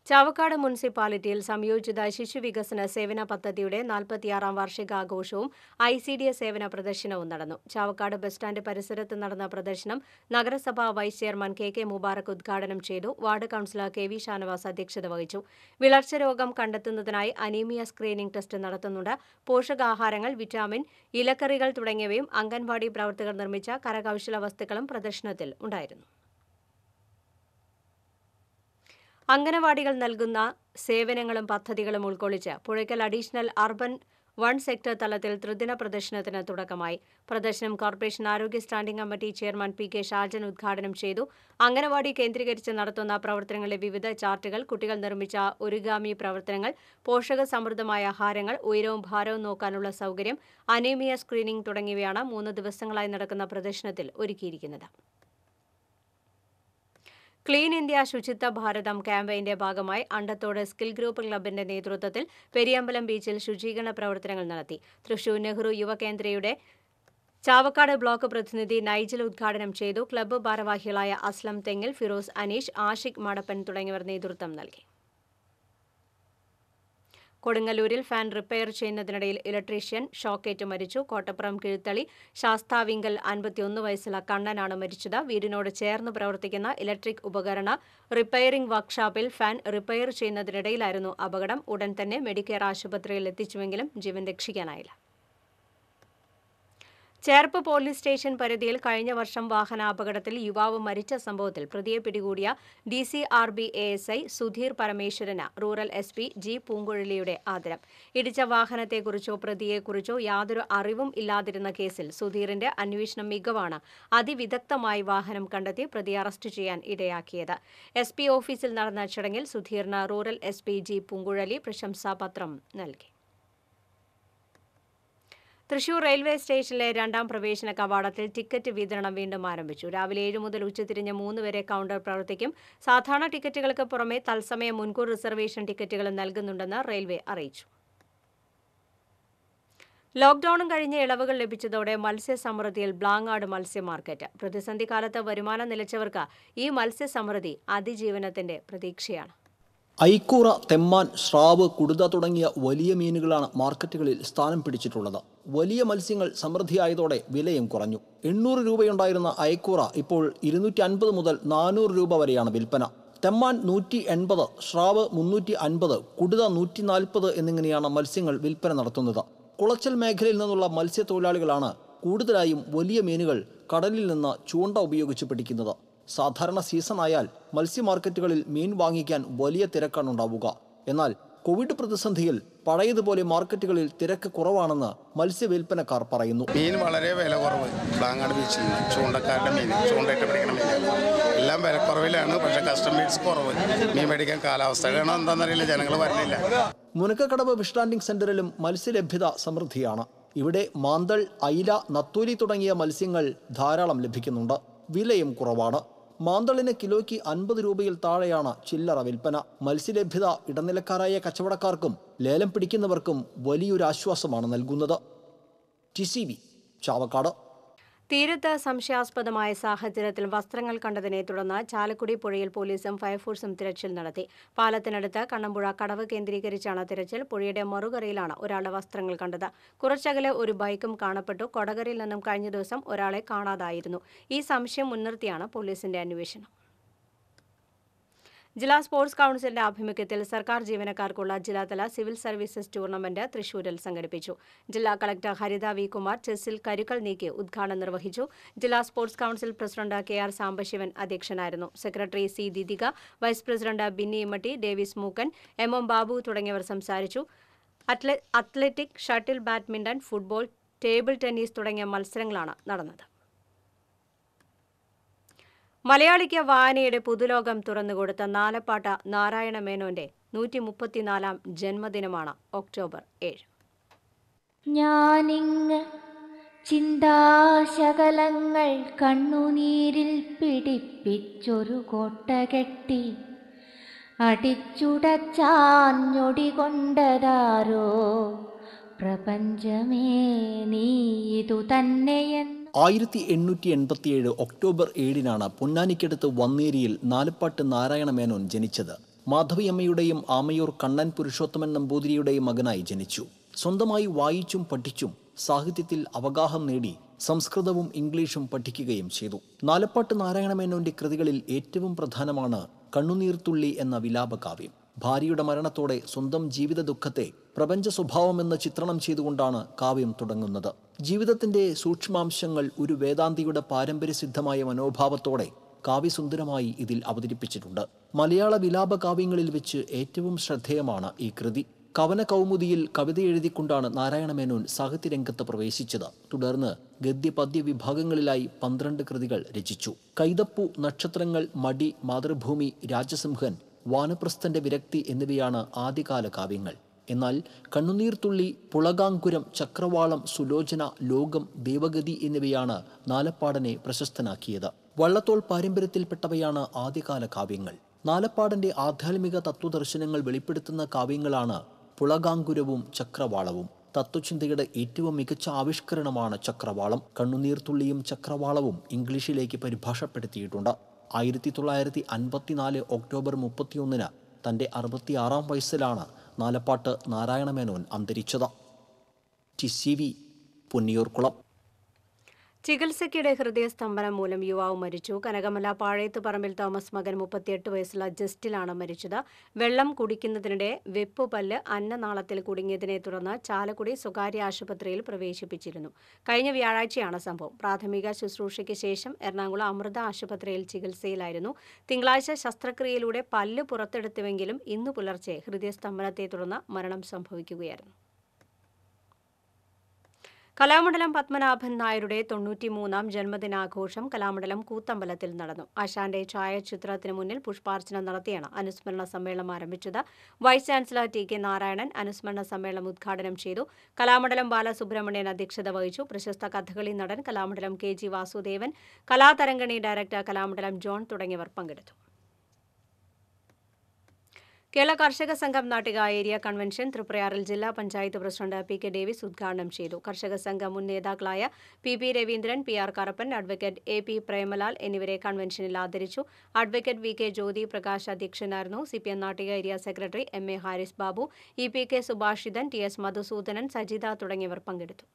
Chavakkad മുനിസിപ്പാലിറ്റിയിൽ സംയോജിത ശിശുവികസന സേവന പദ്ധതിയുടെ നാൽപ്പത്തിയാറാം വാർഷികാഘോഷവും ഐ സി ഡി എസ് സേവന പ്രദർശനവും നടന്നു ചാവക്കാട് ബസ് സ്റ്റാൻഡ് പരിസരത്ത് നടന്ന പ്രദർശനം നഗരസഭാ vice chairman K K Mubarak ഉദ്ഘാടനം ചെയ്തു ward councillor K V Shanavas അധ്യക്ഷത വഹിച്ചു വിളർച്ച രോഗം കണ്ടെത്തുന്നതിനായി അനീമിയ സ്ക്രീനിംഗ് ടെസ്റ്റ് നടത്തുന്നുണ്ട് പോഷകാഹാരങ്ങൾ വിറ്റാമിൻ ഇലക്കറികൾ തുടങ്ങിയവയും അംഗൻവാടി പ്രവർത്തകർ നിർമ്മിച്ച കരകൌശല വസ്തുക്കളും പ്രദർശനത്തിൽ ഉണ്ടായിരുന്നു അംഗനവാടികൾ നൽകുന്ന സേവനങ്ങളും പദ്ധതികളും ഉൾക്കൊള്ളിച്ച് Puzhakkal additional urban one sector തലത്തിൽ ത്രിദിന പ്രദർശനത്തിന് തുടക്കമായി പ്രദർശനം കോർപ്പറേഷൻ ആരോഗ്യ standing committee chairman P K Shajan ഉദ്ഘാടനം ചെയ്തു അംഗനവാടി കേന്ദ്രീകരിച്ച് നടത്തുന്ന പ്രവർത്തനങ്ങളിലെ വിവിധ ചാർട്ടുകൾ കുട്ടികൾ നിർമ്മിച്ച ഒരുഗാമി പ്രവർത്തനങ്ങൾ പോഷക സമൃദ്ധമായ ആഹാരങ്ങൾ ഉയരവും ഭാരവും നോക്കാനുള്ള സൗകര്യം അനീമിയ സ്ക്രീനിംഗ് തുടങ്ങിയവയാണ് മൂന്ന് ദിവസങ്ങളായി നടക്കുന്ന പ്രദർശനത്തിൽ ഒരുക്കിയിരിക്കുന്നത് ക്ലീൻ ഇന്ത്യ ശുചിത്വ ഭാരതം ക്യാമ്പയിന്റെ ഭാഗമായി അണ്ടത്തോട് സ്കിൽ ഗ്രൂപ്പ് ക്ലബിന്റെ നേതൃത്വത്തിൽ പെരിയമ്പലം ബീച്ചിൽ ശുചീകരണ പ്രവർത്തനങ്ങൾ നടത്തി തൃശൂർ നെഹ്റു യുവകേന്ദ്രയുടെ ചാവക്കാട് ബ്ലോക്ക് പ്രതിനിധി നൈജൽ ഉദ്ഘാടനം ചെയ്തു ക്ലബ്ബ് ഭാരവാഹികളായ അസ്ലം തെങ്ങിൽ ഫിറോസ് അനീഷ് ആഷിഖ് മടപ്പൻ തുടങ്ങിയവർ നേതൃത്വം നൽകി കൊടുങ്ങല്ലൂരിൽ ഫാൻ റിപ്പയർ ചെയ്യുന്നതിനിടയിൽ ഇലക്ട്രീഷ്യൻ ഷോക്കേറ്റ് മരിച്ചു കോട്ടപ്പുറം കിഴുത്തളി ശാസ്താവിങ്കൽ അൻപത്തിയൊന്ന് വയസ്സുള്ള കണ്ണനാണ് മരിച്ചത് വീടിനോട് ചേർന്ന് പ്രവർത്തിക്കുന്ന ഇലക്ട്രിക് ഉപകരണ റിപ്പയറിംഗ് വർക്ക്ഷോപ്പിൽ ഫാൻ റിപ്പയർ ചെയ്യുന്നതിനിടയിലായിരുന്നു അപകടം ഉടൻ തന്നെ മെഡിക്കെയർ ആശുപത്രിയിൽ എത്തിച്ചുവെങ്കിലും ജീവൻ രക്ഷിക്കാനായില്ല ചേർപ്പ് പോലീസ് സ്റ്റേഷൻ പരിധിയിൽ കഴിഞ്ഞ വർഷം വാഹനാപകടത്തിൽ യുവാവ് മരിച്ച സംഭവത്തിൽ പ്രതിയെ പിടികൂടിയ D C R B A S I Sudheer പരമേശ്വരന് റൂറൽ എസ് പി ജി പൂങ്കുഴലിയുടെ ആദരം ഇടിച്ച വാഹനത്തെക്കുറിച്ചോ പ്രതിയെക്കുറിച്ചോ യാതൊരു അറിവും ഇല്ലാതിരുന്ന കേസിൽ സുധീറിന്റെ അന്വേഷണം മികവാണ് അതിവിദഗ്ധമായി വാഹനം കണ്ടെത്തി പ്രതിയെ അറസ്റ്റ് ചെയ്യാൻ ഇടയാക്കിയത് എസ് പി ഓഫീസിൽ നടന്ന ചടങ്ങിൽ സുധീറിന് rural S P G Poonkuzhali പ്രശംസാപത്രം നൽകി തൃശൂർ റെയിൽവേ സ്റ്റേഷനിലെ രണ്ടാം പ്രവേശന കവാടത്തിൽ ടിക്കറ്റ് വിതരണം വീണ്ടും ആരംഭിച്ചു രാവിലെ ഏഴ് മുതൽ ഉച്ചതിരിഞ്ഞ് മൂന്ന് വരെ കൗണ്ടർ പ്രവർത്തിക്കും സാധാരണ ടിക്കറ്റുകൾക്ക് പുറമെ തത്സമയം മുൻകൂർ റിസർവേഷൻ ടിക്കറ്റുകൾ നൽകുന്നുണ്ടെന്ന് റെയിൽവേ അറിയിച്ചു ലോക്ഡൌണും കഴിഞ്ഞ് ഇളവുകൾ ലഭിച്ചതോടെ മത്സ്യസമൃദ്ധിയിൽ ബ്ലാങ്ങാട് മത്സ്യ മാർക്കറ്റ് പ്രതിസന്ധി കാലത്ത് വരുമാനം നിലച്ചവർക്ക് ഈ മത്സ്യസമൃദ്ധി അതിജീവനത്തിന്റെ പ്രതീക്ഷയാണ് ഐക്കൂറ തെമ്മാൻ സ്രാവ് കുടുത തുടങ്ങിയ വലിയ മീനുകളാണ് മാർക്കറ്റുകളിൽ സ്ഥാനം പിടിച്ചിട്ടുള്ളത് വലിയ മത്സ്യങ്ങൾ സമൃദ്ധിയായതോടെ വിലയും കുറഞ്ഞു എണ്ണൂറ് രൂപയുണ്ടായിരുന്ന ഐക്കൂറ ഇപ്പോൾ ഇരുന്നൂറ്റി അൻപത് മുതൽ നാനൂറ് രൂപ വരെയാണ് വിൽപ്പന തെമ്മാൻ നൂറ്റി എൺപത് സ്രാവ് മുന്നൂറ്റി അൻപത് കുടുത നൂറ്റി നാൽപ്പത് എന്നിങ്ങനെയാണ് മത്സ്യങ്ങൾ വിൽപ്പന നടത്തുന്നത് കുളച്ചൽ മേഖലയിൽ നിന്നുള്ള മത്സ്യത്തൊഴിലാളികളാണ് കൂടുതലായും വലിയ മീനുകൾ കടലിൽ നിന്ന് ചൂണ്ട ഉപയോഗിച്ച് പിടിക്കുന്നത് സാധാരണ സീസൺ ആയാൽ മത്സ്യ മാർക്കറ്റുകളിൽ മീൻ വാങ്ങിക്കാൻ വലിയ തിരക്കാണ് ഉണ്ടാവുക എന്നാൽ കോവിഡ് പ്രതിസന്ധിയിൽ പഴയതുപോലെ മാർക്കറ്റുകളിൽ തിരക്ക് കുറവാണെന്ന് മത്സ്യവിൽപ്പനക്കാർ പറയുന്നു മീൻ വളരെ വില കുറവ് പ്ലാങ്ങാട് ബീച്ചിൽ നിന്ന് ചൂണ്ടക്കാരുടെ മീൻ ചൂണ്ടയിട്ട് പിടിക്കുന്ന മീൻ എല്ലാം വിലക്കുറവിലാണ് പക്ഷേ കസ്റ്റമേഴ്സ് കുറവ് മീൻ മേടിക്കാൻ കാലാവസ്ഥ കാരണം എന്താണെന്നറിയില്ല ജനങ്ങൾ വരുന്നില്ല മുനക്കക്കടവ് ഫിഷ് ലാൻഡിംഗ് സെന്ററിലും മത്സ്യലഭ്യത സമൃദ്ധിയാണ് ഇവിടെ മാന്തൾ അയില നത്തൂരി തുടങ്ങിയ മത്സ്യങ്ങൾ ധാരാളം ലഭിക്കുന്നുണ്ട് വിലയും കുറവാണ് മാന്തളിന് കിലോയ്ക്ക് അൻപത് രൂപയിൽ താഴെയാണ് ചില്ലറ വിൽപ്പന മത്സ്യലഭ്യത ഇടനിലക്കാരായ കച്ചവടക്കാർക്കും ലേലം പിടിക്കുന്നവർക്കും വലിയൊരു ആശ്വാസമാണ് നൽകുന്നത് ടി സി ബി ചാവക്കാട് തീരത്ത് സംശയാസ്പദമായ സാഹചര്യത്തിൽ വസ്ത്രങ്ങൾ കണ്ടതിനെ തുടർന്ന് ചാലക്കുടി പുഴയിൽ പോലീസും ഫയർഫോഴ്സും തിരച്ചിൽ നടത്തി പാലത്തിനടുത്ത് കണ്ണമ്പുഴ കടവ് കേന്ദ്രീകരിച്ചാണ് തിരച്ചിൽ പുഴയുടെ മറുകരയിലാണ് ഒരാളുടെ വസ്ത്രങ്ങൾ കണ്ടത് കുറച്ചകലെ ഒരു ബൈക്കും കാണപ്പെട്ടു കൊടകരയിൽ നിന്നും കഴിഞ്ഞ ദിവസം ഒരാളെ കാണാതായിരുന്നു ഈ സംശയം മുൻനിർത്തിയാണ് പോലീസിന്റെ അന്വേഷണം ജില്ലാ സ്പോർട്സ് കൗൺസിലിന്റെ ആഭിമുഖ്യത്തിൽ സർക്കാർ ജീവനക്കാർക്കുള്ള ജില്ലാതല സിവിൽ സർവീസസ് ടൂർണമെന്റ് തൃശൂരിൽ സംഘടിപ്പിച്ചു ജില്ലാ കളക്ടർ ഹരിത വി കുമാർ ചെസ്സിൽ കരുക്കൾ നീക്കി ഉദ്ഘാടനം നിർവഹിച്ചു ജില്ലാ sports council president K R Sambasivan അധ്യക്ഷനായിരുന്നു secretary C Didika vice president Binny Immatty Davis Mookkan M M Babu തുടങ്ങിയവർ സംസാരിച്ചു അത്ല athletic shuttle badminton football table tennis തുടങ്ങിയ മത്സരങ്ങളാണ് നടന്നത് മലയാളിക്ക് വായനയുടെ പുതുലോകം തുറന്നുകൊടുത്ത നാലപ്പാട്ട നാരായണ മേനോന്റെ നൂറ്റി മുപ്പത്തിനാലാം ജന്മദിനമാണ് ഒക്ടോബർ ഏഴ് ഞാനിങ്ങ് ചിന്താശകലങ്ങൾ കണ്ണുനീരിൽ പിടിപ്പിച്ചൊരു കോട്ട കെട്ടി അടിച്ചുടച്ചാഞ്ഞൊടി കൊണ്ടതാരോ പ്രപഞ്ചമേ നീ ഇതു തന്നെയെന്ന് ആയിരത്തി എണ്ണൂറ്റി എൺപത്തിയേഴ് ഒക്ടോബർ ഏഴിനാണ് പൊന്നാനിക്കടുത്ത് വന്നേരിയിൽ നാലുപാട്ട് നാരായണ മേനോൻ ജനിച്ചത് മാധവിയമ്മയുടെയും ആമയൂർ കണ്ണൻ പുരുഷോത്തമൻ നമ്പൂതിരിയുടെയും മകനായി ജനിച്ചു സ്വന്തമായി വായിച്ചും പഠിച്ചും സാഹിത്യത്തിൽ അവഗാഹം നേടി സംസ്കൃതവും ഇംഗ്ലീഷും പഠിക്കുകയും ചെയ്തു നാലപ്പാട്ട് നാരായണമേനോന്റെ കൃതികളിൽ ഏറ്റവും പ്രധാനമാണ് കണ്ണുനീർത്തുള്ളി എന്ന വിലാപകാവ്യം ഭാര്യയുടെ മരണത്തോടെ സ്വന്തം ജീവിത ദുഃഖത്തെ പ്രപഞ്ച സ്വഭാവമെന്ന് ചിത്രണം ചെയ്തുകൊണ്ടാണ് കാവ്യം തുടങ്ങുന്നത് ജീവിതത്തിന്റെ സൂക്ഷ്മാംശങ്ങൾ ഒരു വേദാന്തിയുടെ പാരമ്പര്യസിദ്ധമായ മനോഭാവത്തോടെ കാവ്യസുന്ദരമായി ഇതിൽ അവതരിപ്പിച്ചിട്ടുണ്ട് മലയാള വിലാപ കാവ്യങ്ങളിൽ വെച്ച് ഏറ്റവും ശ്രദ്ധേയമാണ് ഈ കൃതി കവന കൗമുദിയിൽ കവിത എഴുതിക്കൊണ്ടാണ് നാരായണമേനോൻ സാഹിത്യരംഗത്ത് പ്രവേശിച്ചത് തുടർന്ന് ഗദ്യ പദ്യ വിഭാഗങ്ങളിലായി പന്ത്രണ്ട് കൃതികൾ രചിച്ചു കൈതപ്പു നക്ഷത്രങ്ങൾ മടി മാതൃഭൂമി രാജസിംഹൻ വാനപ്രസ്ഥന്റെ വിരക്തി എന്നിവയാണ് ആദ്യകാല കാവ്യങ്ങൾ എന്നാൽ കണ്ണുനീർത്തുള്ളി പുളകാങ്കുരം ചക്രവാളം സുലോചന ലോകം ദേവഗതി എന്നിവയാണ് നാലപ്പാടനെ പ്രശസ്തനാക്കിയത് വള്ളത്തോൾ പാരമ്പര്യത്തിൽപ്പെട്ടവയാണ് ആദ്യകാല കാവ്യങ്ങൾ നാലപ്പാടന്റെ ആധ്യാത്മിക തത്വദർശനങ്ങൾ വെളിപ്പെടുത്തുന്ന കാവ്യങ്ങളാണ് പുളകാങ്കുരവും ചക്രവാളവും തത്വചിന്തയുടെ ഏറ്റവും മികച്ച ആവിഷ്കരണമാണ് ചക്രവാളം കണ്ണുനീർത്തുള്ളിയും ചക്രവാളവും ഇംഗ്ലീഷിലേക്ക് പരിഭാഷപ്പെടുത്തിയിട്ടുണ്ട് ആയിരത്തി തൊള്ളായിരത്തി അൻപത്തിനാല് ഒക്ടോബർ മുപ്പത്തിയൊന്നിന് തൻ്റെ അറുപത്തിയാറാം വയസ്സിലാണ് നാലപ്പാട്ട് നാരായണമേനോൻ അന്തരിച്ചത് ടി സി വി പൊന്നിയൂർക്കുളം ചികിത്സയ്ക്കിടെ ഹൃദയസ്തംഭനം മൂലം യുവാവ് മരിച്ചു കനകമല പാഴേത്ത് പറമ്പിൽ തോമസ് മകൻ മുപ്പത്തിയെട്ട് വയസ്സുള്ള ജസ്റ്റിലാണ് മരിച്ചത് വെള്ളം കുടിക്കുന്നതിനിടെ വെപ്പുപല്ല് അന്നനാളത്തിൽ കുടുങ്ങിയതിനെ തുടർന്ന് ചാലക്കുടി സ്വകാര്യ ആശുപത്രിയിൽ പ്രവേശിപ്പിച്ചിരുന്നു കഴിഞ്ഞ വ്യാഴാഴ്ചയാണ് സംഭവം പ്രാഥമിക ശുശ്രൂഷയ്ക്ക് ശേഷം എറണാകുളം അമൃത ആശുപത്രിയിൽ ചികിത്സയിലായിരുന്നു തിങ്കളാഴ്ച ശസ്ത്രക്രിയയിലൂടെ പല്ല് പുറത്തെടുത്തുവെങ്കിലും ഇന്നു പുലർച്ചെ ഹൃദയസ്തംഭനത്തെ തുടർന്ന് മരണം സംഭവിക്കുകയായിരുന്നു കലാമണ്ഡലം പത്മനാഭൻ നായരുടെ തൊണ്ണൂറ്റിമൂന്നാം ജന്മദിനാഘോഷം കലാമണ്ഡലം കൂത്തമ്പലത്തിൽ നടന്നു ആശാന്റെ ഛായാചിത്രത്തിന് മുന്നിൽ പുഷ്പാർച്ചന നടത്തിയാണ് അനുസ്മരണ സമ്മേളനം ആരംഭിച്ചത് vice chancellor T K Narayanan അനുസ്മരണ സമ്മേളനം ഉദ്ഘാടനം ചെയ്തു കലാമണ്ഡലം ബാലസുബ്രഹ്മണ്യൻ അധ്യക്ഷത വഹിച്ചു പ്രശസ്ത കഥകളി നടൻ Kalamandalam K G Vasudevan Kalatharangini director Kalamandalam John തുടങ്ങിയവർ പങ്കെടുത്തു കേരള കർഷക സംഘം നാട്ടിക ഏരിയ കൺവെൻഷൻ തൃപ്രയാറിൽ ജില്ലാ panchayat president P K Davis ഉദ്ഘാടനം ചെയ്തു കർഷക സംഘം മുൻ നേതാക്കളായ P P Raveendran P R Karappan advocate A P Premlal എന്നിവരെ കൺവെൻഷനിൽ ആദരിച്ചു advocate V K Jyothi Prakash അധ്യക്ഷനായിരുന്നു C P M Nattika area secretary M A Haris Babu E P K Subhashithan T S Madhusudanan Sajitha തുടങ്ങിയവർ പങ്കെടുത്തു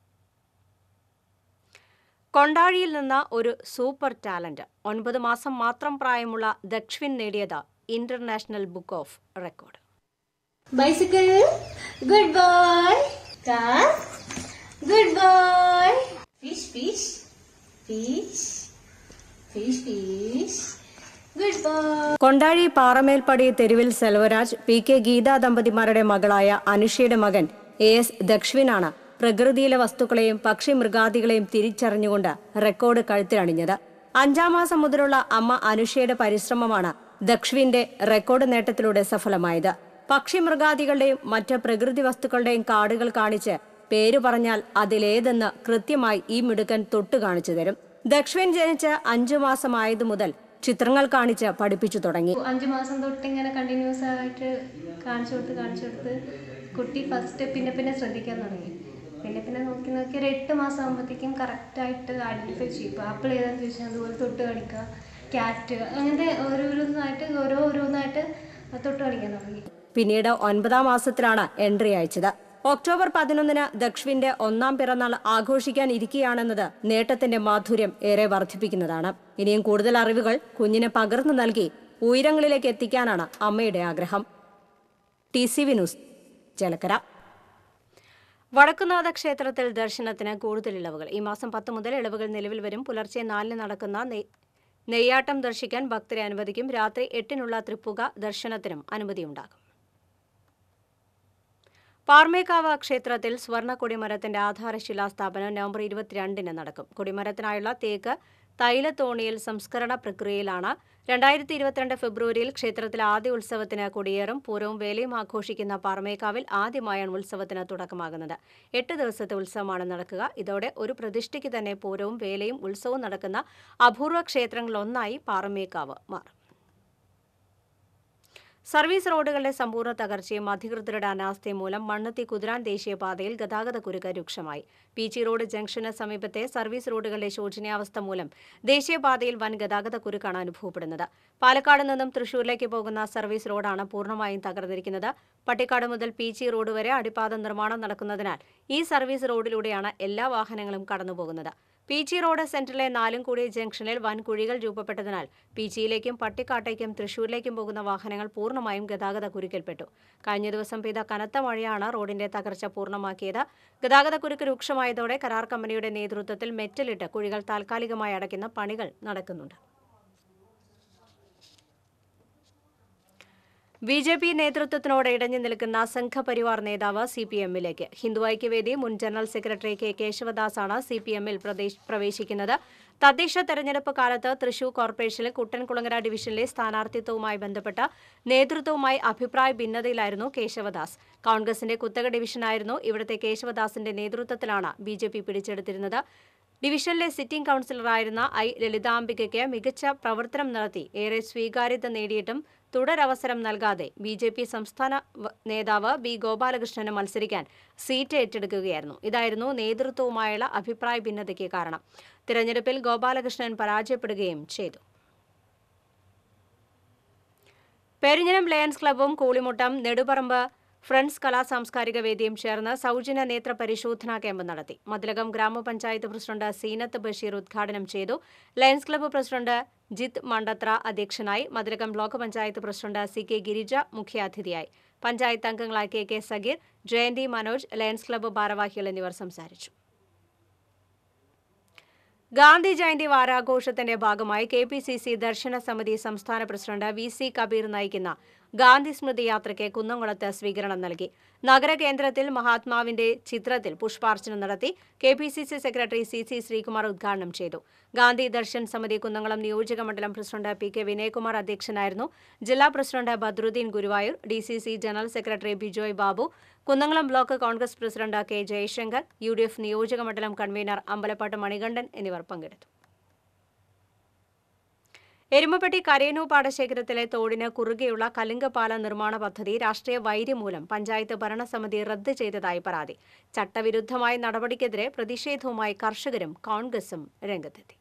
കൊണ്ടാഴിയിൽ നിന്ന് ഒരു സൂപ്പർ ടാലന്റ് ഒൻപത് മാസം മാത്രം പ്രായമുള്ള ദക്ഷിൻ നേടിയത് international book of record Bicycle. Good boy. Car. Good boy. Fish, fish. Fish. Fish, fish. Good boy. Kondazhi Paramelppadi തെരുവിൽ സെൽവരാജ് പി കെ ഗീതാ ദമ്പതിമാരുടെ മകളായ അനുഷയുടെ മകൻ എ എസ് ദക്ഷിനാണ് പ്രകൃതിയിലെ വസ്തുക്കളെയും പക്ഷി മൃഗാദികളെയും തിരിച്ചറിഞ്ഞുകൊണ്ട് റെക്കോർഡ് കഴുത്തിലണിഞ്ഞത് അഞ്ചാം മാസം മുതലുള്ള അമ്മ അനുഷയുടെ പരിശ്രമമാണ് ദക്ഷിന്റെ റെക്കോർഡ് നേട്ടത്തിലൂടെ സഫലമായത് പക്ഷി മൃഗാദികളുടെയും മറ്റ് പ്രകൃതി വസ്തുക്കളുടെയും കാർഡുകൾ കാണിച്ച് പേര് പറഞ്ഞാൽ അതിലേതെന്ന് കൃത്യമായി ഈ മിടുക്കൻ തൊട്ടു കാണിച്ചു തരും ദക്ഷിൻ ജനിച്ച് അഞ്ചു മാസമായതു മുതൽ ചിത്രങ്ങൾ കാണിച്ച് പഠിപ്പിച്ചു തുടങ്ങി അഞ്ച് മാസം തൊട്ട് ഇങ്ങനെ കണ്ടിന്യൂസ് ആയിട്ട് കാണിച്ചു കൊടുത്ത് കാണിച്ചു കൊടുത്ത് കുട്ടി ഫസ്റ്റ് പിന്നെ പിന്നെ ശ്രദ്ധിക്കാൻ തുടങ്ങി പിന്നെ പിന്നെ നോക്കി നോക്കി ഒരു എട്ട് മാസം ആകുമ്പോഴത്തേക്കും കറക്റ്റായിട്ട് ഐഡൻറ്റിഫൈ ചെയ്യും ഇപ്പോൾ ആപ്പിൾ ഏതാണെന്ന് ചോദിച്ചാൽ അതുപോലെ തൊട്ട് കാണിക്കുക ക്യാറ്റ് അങ്ങനത്തെ ഓരോരോന്നായിട്ട് ഓരോ ഓരോന്നായിട്ട് തൊട്ട് കാണിക്കാൻ തുടങ്ങി പിന്നീട് ഒൻപതാം മാസത്തിലാണ് എൻട്രി അയച്ചത് ഒക്ടോബർ പതിനൊന്നിന് ദക്ഷിന്റെ ഒന്നാം പിറന്നാൾ ആഘോഷിക്കാൻ ഇരിക്കുകയാണെന്നത് നേട്ടത്തിന്റെ മാധുര്യം ഏറെ വർദ്ധിപ്പിക്കുന്നതാണ് ഇനിയും കൂടുതൽ അറിവുകൾ കുഞ്ഞിന് പകർന്നു നൽകി ഉയരങ്ങളിലേക്ക് എത്തിക്കാനാണ് അമ്മയുടെ ആഗ്രഹം T C V news Chelakkara Vadakkunatha ക്ഷേത്രത്തിൽ ദർശനത്തിന് കൂടുതൽ ഇളവുകൾ ഈ മാസം പത്ത് മുതൽ ഇളവുകൾ നിലവിൽ വരും പുലർച്ചെ നാലിന് നടക്കുന്ന നെയ് നെയ്യാട്ടം ദർശിക്കാൻ ഭക്തരെ അനുവദിക്കും രാത്രി എട്ടിനുള്ള തൃപ്പുക ദർശനത്തിനും അനുമതിയുണ്ടാകും പാർമേക്കാവ് ക്ഷേത്രത്തിൽ സ്വർണ്ണ കൊടിമരത്തിന്റെ ആധാരശിലാ സ്ഥാപനം നവംബർ ഇരുപത്തിരണ്ടിന് നടക്കും കൊടിമരത്തിനായുള്ള തേക്ക് തൈലത്തോണിയിൽ സംസ്കരണ പ്രക്രിയയിലാണ് രണ്ടായിരത്തി ഇരുപത്തിരണ്ട് ഫെബ്രുവരിയിൽ ക്ഷേത്രത്തിൽ ആദ്യ ഉത്സവത്തിന് കൊടിയേറും പൂരവും വേലയും ആഘോഷിക്കുന്ന പാറമേക്കാവിൽ ആദ്യമായാണ് ഉത്സവത്തിന് തുടക്കമാകുന്നത് എട്ട് ദിവസത്തെ ഉത്സവമാണ് നടക്കുക ഇതോടെ ഒരു പ്രതിഷ്ഠയ്ക്ക് തന്നെ പൂരവും വേലയും ഉത്സവവും നടക്കുന്ന അപൂർവ ക്ഷേത്രങ്ങളിലൊന്നായി പാറമേക്കാവ് മാറും സർവീസ് റോഡുകളുടെ സമ്പൂർണ്ണ തകർച്ചയും അധികൃതരുടെ അനാസ്ഥയും മൂലം മണ്ണത്തി കുതിരാൻ ദേശീയപാതയിൽ ഗതാഗതക്കുരുക്ക് രൂക്ഷമായി പീച്ചി റോഡ് ജംഗ്ഷന് സമീപത്തെ സർവീസ് റോഡുകളുടെ ശോചനീയാവസ്ഥ മൂലം ദേശീയപാതയിൽ വൻ ഗതാഗതക്കുരുക്കാണ് അനുഭവപ്പെടുന്നത് പാലക്കാട് നിന്നും തൃശൂരിലേക്ക് പോകുന്ന സർവീസ് റോഡാണ് പൂർണ്ണമായും തകർന്നിരിക്കുന്നത് പട്ടിക്കാട് മുതൽ പീച്ചി റോഡ് വരെ അടിപ്പാത നിർമ്മാണം നടക്കുന്നതിനാൽ ഈ സർവീസ് റോഡിലൂടെയാണ് എല്ലാ വാഹനങ്ങളും കടന്നുപോകുന്നത് പീച്ചി റോഡ് സെന്ററിലെ നാലുംകൂടി ജംഗ്ഷനിൽ വൻ കുഴികൾ രൂപപ്പെട്ടതിനാൽ പീച്ചിയിലേക്കും പട്ടിക്കാട്ടേക്കും തൃശൂരിലേക്കും പോകുന്ന വാഹനങ്ങൾ പൂർണ്ണമായും ഗതാഗത കുരുക്കിൽപ്പെട്ടു കഴിഞ്ഞ ദിവസം പെയ്ത കനത്ത മഴയാണ് റോഡിന്റെ തകർച്ച പൂർണ്ണമാക്കിയത് ഗതാഗതക്കുരുക്ക് രൂക്ഷമായതോടെ കരാർ കമ്പനിയുടെ നേതൃത്വത്തിൽ മെറ്റലിട്ട് കുഴികൾ താൽക്കാലികമായി അടയ്ക്കുന്ന പണികൾ നടക്കുന്നുണ്ട് ബി ജെ പി നേതൃത്വത്തിനോട് ഇടഞ്ഞു നിൽക്കുന്ന സംഘപരിവാർ നേതാവ് സി പി എമ്മിലേക്ക് ഹിന്ദു ഐക്യവേദി മുൻ ജനറൽ സെക്രട്ടറി കെ കേശവദാസാണ് സി പി എമ്മിൽ പ്രവേശിക്കുന്നത് തദ്ദേശ തെരഞ്ഞെടുപ്പ് കാലത്ത് തൃശൂർ കോർപ്പറേഷനിൽ കുട്ടൻകുളങ്ങര ഡിവിഷനിലെ സ്ഥാനാർത്ഥിത്വവുമായി ബന്ധപ്പെട്ട നേതൃത്വവുമായി അഭിപ്രായ ഭിന്നതയിലായിരുന്നു കേശവദാസ് കോൺഗ്രസിന്റെ കുത്തക ഡിവിഷനായിരുന്നു ഇവിടുത്തെ കേശവദാസിന്റെ നേതൃത്വത്തിലാണ് ബി ജെ പി പിടിച്ചെടുത്തിരുന്നത് ഡിവിഷനിലെ സിറ്റിംഗ് കൌൺസിലറായിരുന്ന ഐ ലളിതാംബികയ്ക്ക് മികച്ച പ്രവർത്തനം നടത്തി ഏറെ സ്വീകാര്യത നേടിയിട്ടും തുടരവസരം നൽകാതെ ബി ജെ പി സംസ്ഥാന വ- നേതാവ് ബി ഗോപാലകൃഷ്ണന് മത്സരിക്കാൻ സീറ്റ് ഏറ്റെടുക്കുകയായിരുന്നു ഇതായിരുന്നു നേതൃത്വവുമായുള്ള അഭിപ്രായ ഭിന്നതയ്ക്ക് കാരണം തിരഞ്ഞെടുപ്പിൽ ഗോപാലകൃഷ്ണൻ പരാജയപ്പെടുകയും ചെയ്തു പെരിഞ്ഞനം ലയൺസ് ക്ലബ്ബും കൂളിമുട്ടം നെടുപറമ്പ് ഫ്രണ്ട്സ് കലാ സാംസ്കാരിക വേദിയും ചേർന്ന് സൗജന്യ നേത്ര പരിശോധനാ ക്യാമ്പ് നടത്തി മതിലകം ഗ്രാമപഞ്ചായത്ത് പ്രസിഡന്റ് സീനത്ത് ബഷീർ ഉദ്ഘാടനം ചെയ്തു lions club president Jith Mandathra അധ്യക്ഷനായി Mathilakam block panchayat president C K Girija മുഖ്യാതിഥിയായി പഞ്ചായത്ത് അംഗങ്ങളായ K K Sagheer Jayanthi Manoj lions club ഭാരവാഹികൾ എന്നിവർ സംസാരിച്ചു ഗാന്ധി ജയന്തി വാരാഘോഷത്തിന്റെ ഭാഗമായി K P C C Darshana Samithi സംസ്ഥാന പ്രസിഡന്റ് വി സി കബീർ നയിക്കുന്ന ഗാന്ധി സ്മൃതി യാത്രയ്ക്ക് കുന്നംകുളത്ത് സ്വീകരണം നൽകി നഗരകേന്ദ്രത്തിൽ മഹാത്മാവിന്റെ ചിത്രത്തിൽ പുഷ്പാർച്ചന നടത്തി K P C C secretary C C Sreekumar ഉദ്ഘാടനം ചെയ്തു ഗാന്ധി ദർശൻ സമിതി കുന്നംകുളം നിയോജക മണ്ഡലം പ്രസിഡന്റ് പി കെ വിനയകുമാർ അധ്യക്ഷനായിരുന്നു ജില്ലാ president Badruddin Guruvayur D C C general secretary Bijoy Babu Kunnamkulam block Congress president K Jayasankar U D F നിയോജക മണ്ഡലം കൺവീനർ അമ്പലപ്പാട്ട് മണികണ്ഠൻ എന്നിവർ പങ്കെടുത്തു എരുമപ്പെട്ടി കരയനൂ പാടശേഖരത്തിലെ തോടിന് കുറുകെയുള്ള കലുങ്കപാല നിർമ്മാണ പദ്ധതി രാഷ്ട്രീയ വൈര്യം മൂലം പഞ്ചായത്ത് ഭരണസമിതി റദ്ദ് ചെയ്തതായി പരാതി ചട്ടവിരുദ്ധമായ നടപടിക്കെതിരെ പ്രതിഷേധവുമായി കർഷകരും കോൺഗ്രസും രംഗത്തെത്തി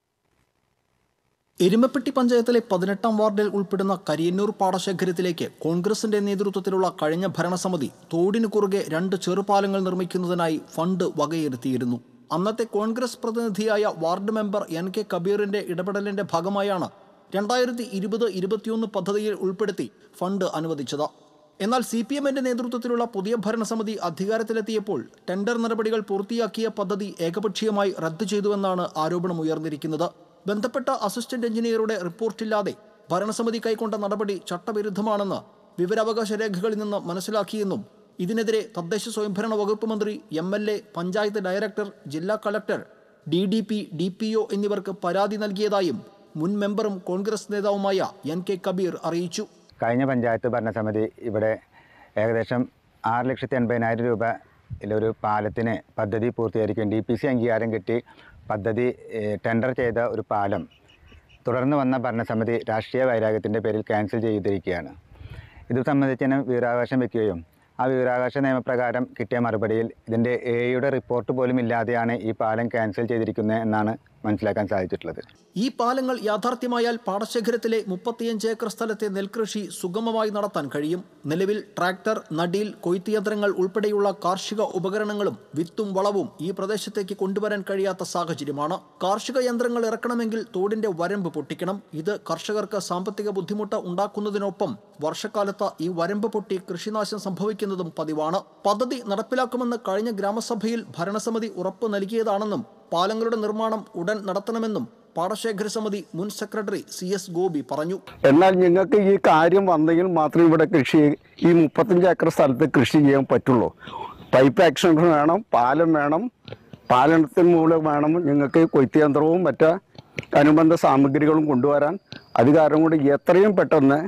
എരുമപ്പെട്ടി പഞ്ചായത്തിലെ പതിനെട്ടാം വാർഡിൽ ഉൾപ്പെടുന്ന കരിയന്നൂർ പാടശേഖരത്തിലേക്ക് കോൺഗ്രസിന്റെ നേതൃത്വത്തിലുള്ള കഴിഞ്ഞ ഭരണസമിതി തോടിനു കുറുകെ രണ്ട് ചെറുപാലങ്ങൾ നിർമ്മിക്കുന്നതിനായി ഫണ്ട് വകയിരുത്തിയിരുന്നു അന്നത്തെ കോൺഗ്രസ് പ്രതിനിധിയായ വാർഡ് മെമ്പർ എൻ കെ കബീറിന്റെ ഇടപെടലിന്റെ ഭാഗമായാണ് രണ്ടായിരത്തി ഇരുപത് ഇരുപത്തിയൊന്ന് പദ്ധതിയിൽ ഉൾപ്പെടുത്തി ഫണ്ട് അനുവദിച്ചത് എന്നാൽ സി പി എമ്മിന്റെ നേതൃത്വത്തിലുള്ള പുതിയ ഭരണസമിതി അധികാരത്തിലെത്തിയപ്പോൾ ടെൻഡർ നടപടികൾ പൂർത്തിയാക്കിയ പദ്ധതി ഏകപക്ഷീയമായി റദ്ദു ചെയ്തുവെന്നാണ് ആരോപണം ഉയർന്നിരിക്കുന്നത് ബന്ധപ്പെട്ട അസിസ്റ്റന്റ് എഞ്ചിനീയറുടെ റിപ്പോർട്ടില്ലാതെ ഭരണസമിതി കൈക്കൊണ്ട നടപടി ചട്ടവിരുദ്ധമാണെന്ന് വിവരാവകാശ രേഖകളിൽ നിന്ന് മനസ്സിലാക്കിയെന്നും ഇതിനെതിരെ തദ്ദേശ സ്വയംഭരണ വകുപ്പ് മന്ത്രി M L A panchayat director ജില്ലാ collector D D P D P O എന്നിവർക്ക് പരാതി നൽകിയതായും മുൻ മെമ്പറും കോൺഗ്രസ് നേതാവുമായ എൻ കെ കബീർ അറിയിച്ചു കഴിഞ്ഞ പഞ്ചായത്ത് ഭരണസമിതി ഇവിടെ ഏകദേശം ആറ് ലക്ഷത്തി എൺപതിനായിരം രൂപ ഒരു പാലത്തിന് പദ്ധതി പൂർത്തീകരിക്കും ഡി പി സി അംഗീകാരം കിട്ടി പദ്ധതി ഏഹ്, ടെൻഡർ ചെയ്ത ഒരു പാലം തുടർന്ന് വന്ന ഭരണസമിതി രാഷ്ട്രീയ വൈരാഗ്യത്തിൻ്റെ പേരിൽ ക്യാൻസൽ ചെയ്തിരിക്കുകയാണ് ഇത് സംബന്ധിച്ച് ഞാൻ വിവരാവകാശം വയ്ക്കുകയും ആ വിവരാവകാശ നിയമപ്രകാരം കിട്ടിയ മറുപടിയിൽ ഇതിൻ്റെ എയുടെ റിപ്പോർട്ട് പോലും ഇല്ലാതെയാണ് ഈ പാലം ക്യാൻസൽ ചെയ്തിരിക്കുന്നത് എന്നാണ് മനസ്സിലാക്കാൻ സാധിച്ചിട്ടുള്ളത് ഈ പാലങ്ങൾ യാഥാർത്ഥ്യമായാൽ പാടശേഖരത്തിലെ മുപ്പത്തിയഞ്ച് ഏക്കർ സ്ഥലത്തെ നെൽകൃഷി സുഗമമായി നടത്താൻ കഴിയും നിലവിൽ ട്രാക്ടർ നടീൽ കൊയ്ത്ത് യന്ത്രങ്ങൾ ഉൾപ്പെടെയുള്ള കാർഷിക ഉപകരണങ്ങളും വിത്തും വളവും ഈ പ്രദേശത്തേക്ക് കൊണ്ടുവരാൻ കഴിയാത്ത സാഹചര്യമാണ് കാർഷിക യന്ത്രങ്ങൾ ഇറക്കണമെങ്കിൽ തോടിന്റെ വരമ്പ് പൊട്ടിക്കണം ഇത് കർഷകർക്ക് സാമ്പത്തിക ബുദ്ധിമുട്ട് ഉണ്ടാക്കുന്നതിനൊപ്പം വർഷക്കാലത്ത് ഈ വരമ്പ് പൊട്ടി കൃഷിനാശം സംഭവിക്കുന്നതും പതിവാണ് പദ്ധതി നടപ്പിലാക്കുമെന്ന് കഴിഞ്ഞ ഗ്രാമസഭയിൽ ഭരണസമിതി ഉറപ്പ് നൽകിയതാണെന്നും പാലങ്ങളുടെ നിർമ്മാണം ഉടൻ നടത്തണമെന്നും പാടശേഖര സമിതി മുൻ സെക്രട്ടറി സി എസ് ഗോപി പറഞ്ഞു എന്നാൽ ഞങ്ങൾക്ക് ഈ കാര്യം വന്നെങ്കിൽ മാത്രമേ ഇവിടെ കൃഷി ഈ മുപ്പത്തഞ്ച് ഏക്കർ സ്ഥലത്ത് കൃഷി ചെയ്യാൻ പറ്റുള്ളൂ പൈപ്പ് ആക്ഷൻ വേണം പാലം വേണം പാലനത്തിന് മൂലം വേണം ഞങ്ങൾക്ക് കൊയ്ത്ത് യന്ത്രവും മറ്റ് അനുബന്ധ സാമഗ്രികളും കൊണ്ടുവരാൻ അത് കാരണം കൊണ്ട് എത്രയും പെട്ടെന്ന്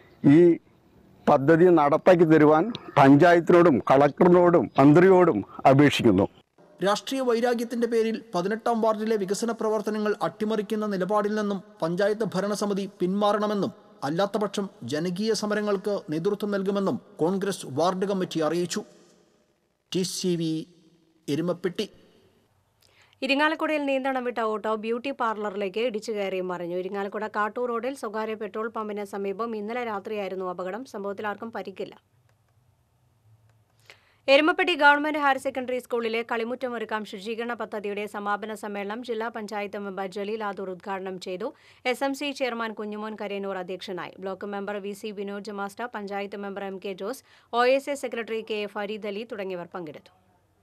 ഈ പദ്ധതി നടപ്പാക്കി തരുവാൻ പഞ്ചായത്തിനോടും കളക്ടറിനോടും മന്ത്രിയോടും അപേക്ഷിക്കുന്നു രാഷ്ട്രീയ വൈരാഗ്യത്തിന്റെ പേരിൽ പതിനെട്ടാം വാർഡിലെ വികസന പ്രവർത്തനങ്ങൾ അട്ടിമറിക്കുന്ന നിലപാടിൽ നിന്നും പഞ്ചായത്ത് ഭരണസമിതി പിന്മാറണമെന്നും അല്ലാത്തപക്ഷം ജനകീയ സമരങ്ങൾക്ക് നേതൃത്വം നൽകുമെന്നും കോൺഗ്രസ് വാർഡ് കമ്മിറ്റി അറിയിച്ചു ടി സി വി എരുമപ്പെട്ടി ഇരിങ്ങാലക്കുടയിൽ നിയന്ത്രണം വിട്ട ഓട്ടോ ബ്യൂട്ടി പാർലറിലേക്ക് ഇടിച്ചു കയറി മറിഞ്ഞു ഇരിങ്ങാലക്കുട കാട്ടൂർ റോഡിൽ സ്വകാര്യ പെട്രോൾ പമ്പിന് സമീപം ഇന്നലെ രാത്രിയായിരുന്നു അപകടം സംഭവത്തിൽ ആർക്കും പരിക്കില്ല എരുമപ്പെട്ടി ഗവൺമെന്റ് ഹയർ സെക്കൻഡറി സ്കൂളിലെ കളിമുറ്റമൊരുക്കാം ശുചീകരണ പദ്ധതിയുടെ സമാപന സമ്മേളനം ജില്ലാ പഞ്ചായത്ത് മെമ്പർ ജലീൽ ആദൂർ ഉദ്ഘാടനം ചെയ്തു S M C chairman Kunjumon Karayannur അധ്യക്ഷനായി block member V C Vinod master panchayat member M K Jose O S A secretary K A Fareed Ali തുടങ്ങിയവർ പങ്കെടുത്തു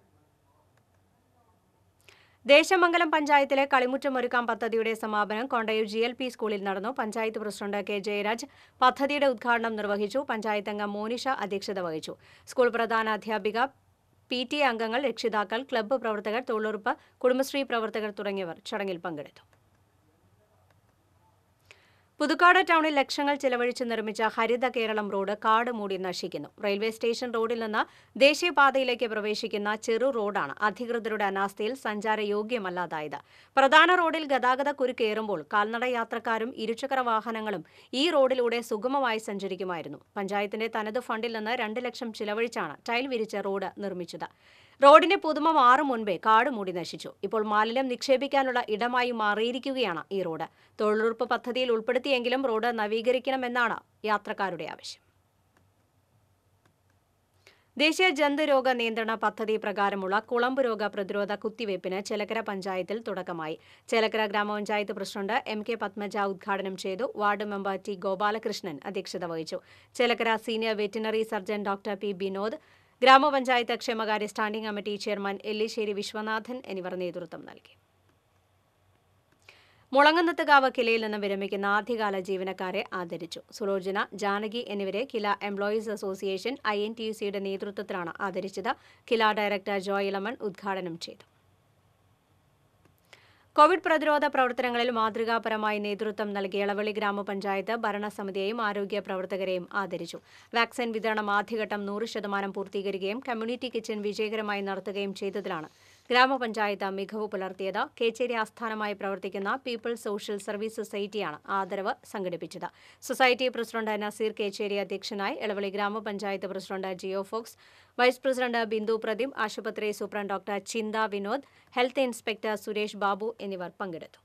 ദേശമംഗലം പഞ്ചായത്തിലെ കളിമുറ്റമൊരുക്കാം പദ്ധതിയുടെ സമാപനം കൊണ്ടയൂർ ജി എൽ പി സ്കൂളിൽ നടന്നു പഞ്ചായത്ത് പ്രസിഡന്റ് കെ ജയരാജ് പദ്ധതിയുടെ ഉദ്ഘാടനം നിർവഹിച്ചു പഞ്ചായത്ത് അംഗം മോനിഷ അധ്യക്ഷത വഹിച്ചു സ്കൂൾ പ്രധാന അധ്യാപിക പി ടി എ അംഗങ്ങൾ രക്ഷിതാക്കൾ ക്ലബ്ബ് പ്രവർത്തകർ തൊഴിലുറപ്പ് കുടുംബശ്രീ പ്രവർത്തകർ തുടങ്ങിയവർ ചടങ്ങിൽ പങ്കെടുത്തു പുതുക്കാട് ടൗണിൽ ലക്ഷങ്ങൾ ചെലവഴിച്ച് നിർമ്മിച്ച ഹരിത കേരളം റോഡ് കാട് മൂടി നശിക്കുന്നു റെയിൽവേ സ്റ്റേഷൻ റോഡിൽ നിന്ന് ദേശീയപാതയിലേക്ക് പ്രവേശിക്കുന്ന ചെറു റോഡാണ് അധികൃതരുടെ അനാസ്ഥയിൽ സഞ്ചാരയോഗ്യമല്ലാതായത് പ്രധാന റോഡിൽ ഗതാഗത കുരുക്കേറുമ്പോൾ കാൽനട യാത്രക്കാരും ഇരുചക്ര വാഹനങ്ങളും ഈ റോഡിലൂടെ സുഗമമായി സഞ്ചരിക്കുമായിരുന്നു പഞ്ചായത്തിന്റെ തനത് ഫണ്ടിൽ നിന്ന് രണ്ട് ലക്ഷം ചിലവഴിച്ചാണ് ടൈൽ വിരിച്ച റോഡ് നിർമ്മിച്ചത് റോഡിന്റെ പുതുമ മാറും മുൻപേ കാട് മൂടി നശിച്ചു ഇപ്പോൾ മാലിന്യം നിക്ഷേപിക്കാനുള്ള ഇടമായി മാറിയിരിക്കുകയാണ് ഈ റോഡ് തൊഴിലുറപ്പ് പദ്ധതിയിൽ ഉൾപ്പെടുത്തിയെങ്കിലും റോഡ് നവീകരിക്കണമെന്നാണ് യാത്രക്കാരുടെ ആവശ്യം ദേശീയ ജന്തുരോഗ നിയന്ത്രണ പദ്ധതി പ്രകാരമുള്ള കുളമ്പ് രോഗ പ്രതിരോധ കുത്തിവയ്പ്പിന് ചേലക്കര പഞ്ചായത്തിൽ തുടക്കമായി ചേലക്കര ഗ്രാമപഞ്ചായത്ത് പ്രസിഡന്റ് എം കെ പത്മജ ഉദ്ഘാടനം ചെയ്തു വാർഡ് മെമ്പർ ടി ഗോപാലകൃഷ്ണൻ അധ്യക്ഷത വഹിച്ചു Chelakkara senior veterinary surgeon doctor P Vinod ഗ്രാമപഞ്ചായത്ത് ക്ഷേമകാര്യ standing committee chairman Ellissery Viswanathan എന്നിവർ നേതൃത്വം നൽകി മുളങ്ങന്നത്തുകാവ് കിലയിൽ നിന്ന് വിരമിക്കുന്ന ആദ്യകാല ജീവനക്കാരെ ആദരിച്ചു സുലോചന ജാനകി എന്നിവരെ Kila employees association I N T U സിയുടെ നേതൃത്വത്തിലാണ് ആദരിച്ചത് കില ഡയറക്ടർ ജോയ് ഇളമൺ ഉദ്ഘാടനം ചെയ്തു കോവിഡ് പ്രതിരോധ പ്രവർത്തനങ്ങളിൽ മാതൃകാപരമായി നേതൃത്വം നൽകിയ ഇളവള്ളി ഗ്രാമപഞ്ചായത്ത് ഭരണസമിതിയെയും ആരോഗ്യ പ്രവർത്തകരെയും ആദരിച്ചു വാക്സിൻ വിതരണം ആദ്യഘട്ടം നൂറ് ശതമാനം പൂർത്തീകരിക്കുകയും കമ്മ്യൂണിറ്റി കിച്ചൺ വിജയകരമായി നടത്തുകയും ചെയ്തതിലാണ് ഗ്രാമപഞ്ചായത്ത് മികവ് പുലർത്തിയത് കേച്ചേരി ആസ്ഥാനമായി പ്രവർത്തിക്കുന്ന പീപ്പിൾസ് സോഷ്യൽ സർവീസ് സൊസൈറ്റിയാണ് ആദരവ് സംഘടിപ്പിച്ചത് സൊസൈറ്റി പ്രസിഡന്റ് നസീർ കേച്ചേരി അധ്യക്ഷനായി ഇളവള്ളി ഗ്രാമപഞ്ചായത്ത് president Jio Fox vice president Bindu Pradeep ആശുപത്രി superintendent doctor Chintha Vinod health inspector Suresh Babu എന്നിവർ പങ്കെടുത്തു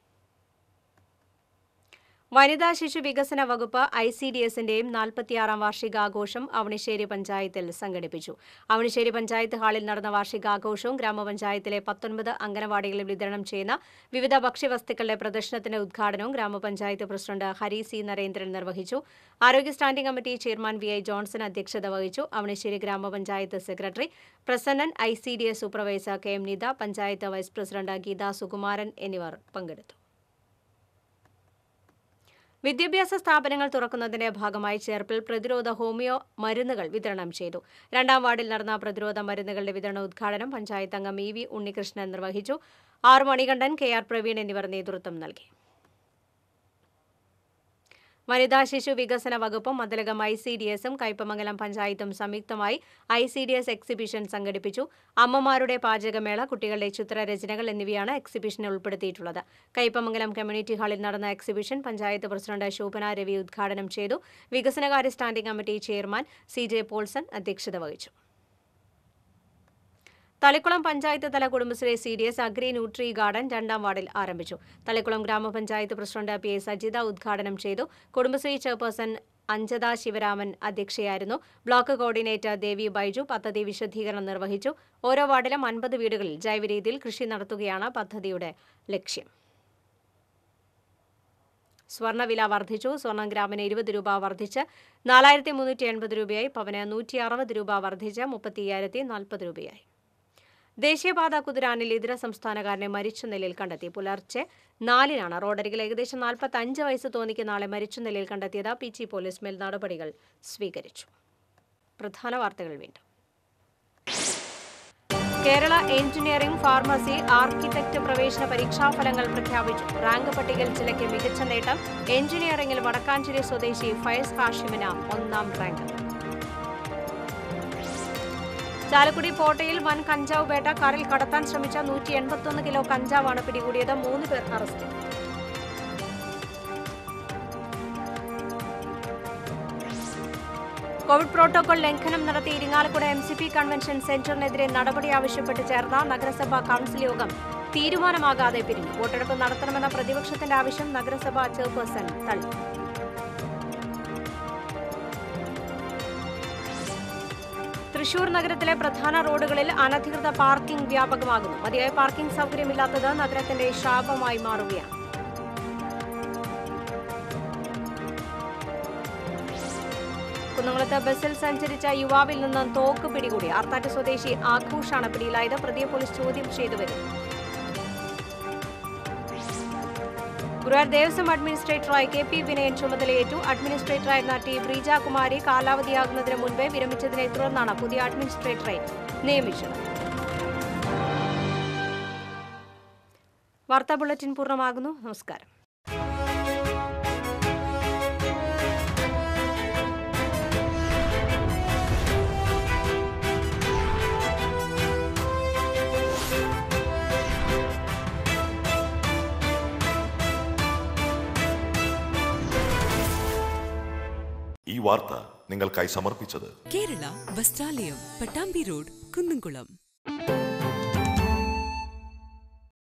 വനിതാ ശിശു വികസന വകുപ്പ് ഐ സി ഡി എസിന്റെയും നാൽപ്പത്തിയാറാം വാർഷികാഘോഷം അവണിശ്ശേരി പഞ്ചായത്തിൽ സംഘടിപ്പിച്ചു അവണിശ്ശേരി പഞ്ചായത്ത് ഹാളിൽ നടന്ന വാർഷികാഘോഷവും ഗ്രാമപഞ്ചായത്തിലെ പത്തൊൻപത് അംഗനവാടികളിൽ വിതരണം ചെയ്യുന്ന വിവിധ ഭക്ഷ്യവസ്തുക്കളുടെ പ്രദർശനത്തിന്റെ ഉദ്ഘാടനവും ഗ്രാമപഞ്ചായത്ത് പ്രസിഡന്റ് ഹരി സി നരേന്ദ്രൻ നിർവഹിച്ചു ആരോഗ്യ standing committee chairman V I Johnson അധ്യക്ഷത വഹിച്ചു അവണിശ്ശേരി ഗ്രാമപഞ്ചായത്ത് secretary Prasannan I C D S supervisor K M Nitha panchayat vice president Geetha Sukumaran എന്നിവർ പങ്കെടുത്തു വിദ്യാഭ്യാസ സ്ഥാപനങ്ങൾ തുറക്കുന്നതിന്റെ ഭാഗമായി ചേർപ്പിൽ പ്രതിരോധ ഹോമിയോ മരുന്നുകൾ വിതരണം ചെയ്തു രണ്ടാം വാർഡിൽ നടന്ന പ്രതിരോധ മരുന്നുകളുടെ വിതരണ ഉദ്ഘാടനം പഞ്ചായത്ത് അംഗം ഇ വി ഉണ്ണികൃഷ്ണൻ നിർവഹിച്ചു R Manikandan K R Praveen എന്നിവർ നേതൃത്വം നൽകി വനിതാ ശിശു വികസന വകുപ്പും മതിലകം ഐ സി ഡി എസും കയ്പമംഗലം പഞ്ചായത്തും സംയുക്തമായി I C D S exhibition സംഘടിപ്പിച്ചു അമ്മമാരുടെ പാചകമേള കുട്ടികളുടെ ചിത്രരചനകൾ എന്നിവയാണ് എക്സിബിഷനിൽ ഉൾപ്പെടുത്തിയിട്ടുള്ളത് കയ്പമംഗലം കമ്മ്യൂണിറ്റി ഹാളിൽ നടന്ന എക്സിബിഷൻ പഞ്ചായത്ത് പ്രസിഡന്റ് ശോഭന രവി ഉദ്ഘാടനം ചെയ്തു വികസനകാര്യ standing committee chairman C J Paulson അധ്യക്ഷത വഹിച്ചു തളിക്കുളം പഞ്ചായത്ത് തല Kudumbashree C D S agri nutri garden രണ്ടാം വാർഡിൽ ആരംഭിച്ചു തളിക്കുളം ഗ്രാമപഞ്ചായത്ത് പ്രസിഡന്റ് പി എ സജിത ഉദ്ഘാടനം ചെയ്തു കുടുംബശ്രീ ചെയർപേഴ്സൺ അഞ്ജത ശിവരാമൻ അധ്യക്ഷയായിരുന്നു ബ്ലോക്ക് കോർഡിനേറ്റർ ദേവി ബൈജു പദ്ധതി വിശദീകരണം നിർവഹിച്ചു ഓരോ വാർഡിലും അൻപത് വീടുകളിൽ ജൈവരീതിയിൽ കൃഷി നടത്തുകയാണ് പദ്ധതിയുടെ ലക്ഷ്യം സ്വർണ്ണവില വർദ്ധിച്ചു സ്വർണം ഗ്രാമിന് ഇരുപത് രൂപ വർദ്ധിച്ച് നാലായിരത്തി മുന്നൂറ്റി എൺപത് രൂപയായി പവന് നൂറ്റി അറുപത് രൂപ വർദ്ധിച്ച് മുപ്പത്തി അയ്യായിരത്തി നാൽപ്പത് രൂപയായി ദേശീയപാത കുതിരാനിൽ ഇതര സംസ്ഥാനക്കാരനെ മരിച്ച നിലയിൽ കണ്ടെത്തി പുലർച്ചെ നാലിനാണ് റോഡരികിൽ ഏകദേശം നാൽപ്പത്തി അഞ്ച് വയസ്സ് തോന്നിക്കുന്ന ആളെ മരിച്ച നിലയിൽ കണ്ടെത്തിയത് പി ജി പോലീസ് മേൽ നടപടികൾ സ്വീകരിച്ചു പ്രധാന വാർത്തകൾ വീണ്ടും കേരള എഞ്ചിനീയറിംഗ് ഫാർമസി ആർക്കിടെക്ട് പ്രവേശന പരീക്ഷാഫലങ്ങൾ പ്രഖ്യാപിച്ചു റാങ്ക് പട്ടികയിൽ ജില്ലയ്ക്ക് മികച്ച നേട്ടം എഞ്ചിനീയറിംഗിൽ വടക്കാഞ്ചേരി സ്വദേശി ഫയസ് ഹാഷിമിന് ഒന്നാം റാങ്ക് ചാലക്കുടി പോട്ടയിൽ വൻ കഞ്ചാവ് വേട്ട കാറിൽ കടത്താൻ ശ്രമിച്ച നൂറ്റി എൺപത്തൊന്ന് കിലോ കഞ്ചാവാണ് പിടികൂടിയത് മൂന്ന് പേർ അറസ്റ്റ് കോവിഡ് പ്രോട്ടോകോൾ ലംഘനം നടത്തി Irinjalakuda M C P convention സെന്ററിനെതിരെ നടപടി ആവശ്യപ്പെട്ട് ചേർന്ന നഗരസഭാ കൌൺസിൽ യോഗം തീരുമാനമാകാതെ പിരിഞ്ഞു വോട്ടെടുപ്പ് നടത്തണമെന്ന പ്രതിപക്ഷത്തിന്റെ ആവശ്യം നഗരസഭാ ചെയർപേഴ്സൺ തള്ളി തൃശൂർ നഗരത്തിലെ പ്രധാന റോഡുകളിൽ അനധികൃത പാർക്കിംഗ് വ്യാപകമാകുന്നു മതിയായ പാർക്കിംഗ് സൗകര്യമില്ലാത്തത് നഗരത്തിന്റെ ശാപമായി മാറുകയാണ് കുന്നംകുളത്ത് ബസ്സിൽ സഞ്ചരിച്ച യുവാവിൽ നിന്ന് തോക്ക് പിടികൂടി ആർത്താറ്റ് സ്വദേശി ആഘോഷാണ് പിടിയിലായത് പ്രതിയെ പോലീസ് ചോദ്യം ചെയ്തു വരുന്നു ഗുരുവായൂർ ദേവസ്വം അഡ്മിനിസ്ട്രേറ്ററായി കെ പി വിനയൻ ചുമതലയേറ്റു അഡ്മിനിസ്ട്രേറ്ററായിരുന്ന ടി ബ്രീജാകുമാരി കാലാവധിയാകുന്നതിന് മുൻപേ വിരമിച്ചതിനെ തുടർന്നാണ് പുതിയ അഡ്മിനിസ്ട്രേറ്ററെ നിയമിച്ചത് വാർത്താ ബുള്ളറ്റിൻ പൂർണ്ണമാകുന്നു നമസ്കാരം ഈ വാർത്ത നിങ്ങൾക്കായി സമർപ്പിച്ചത് കേരള വസ്ത്രാലയം പട്ടാമ്പി റോഡ് കുന്നംകുളം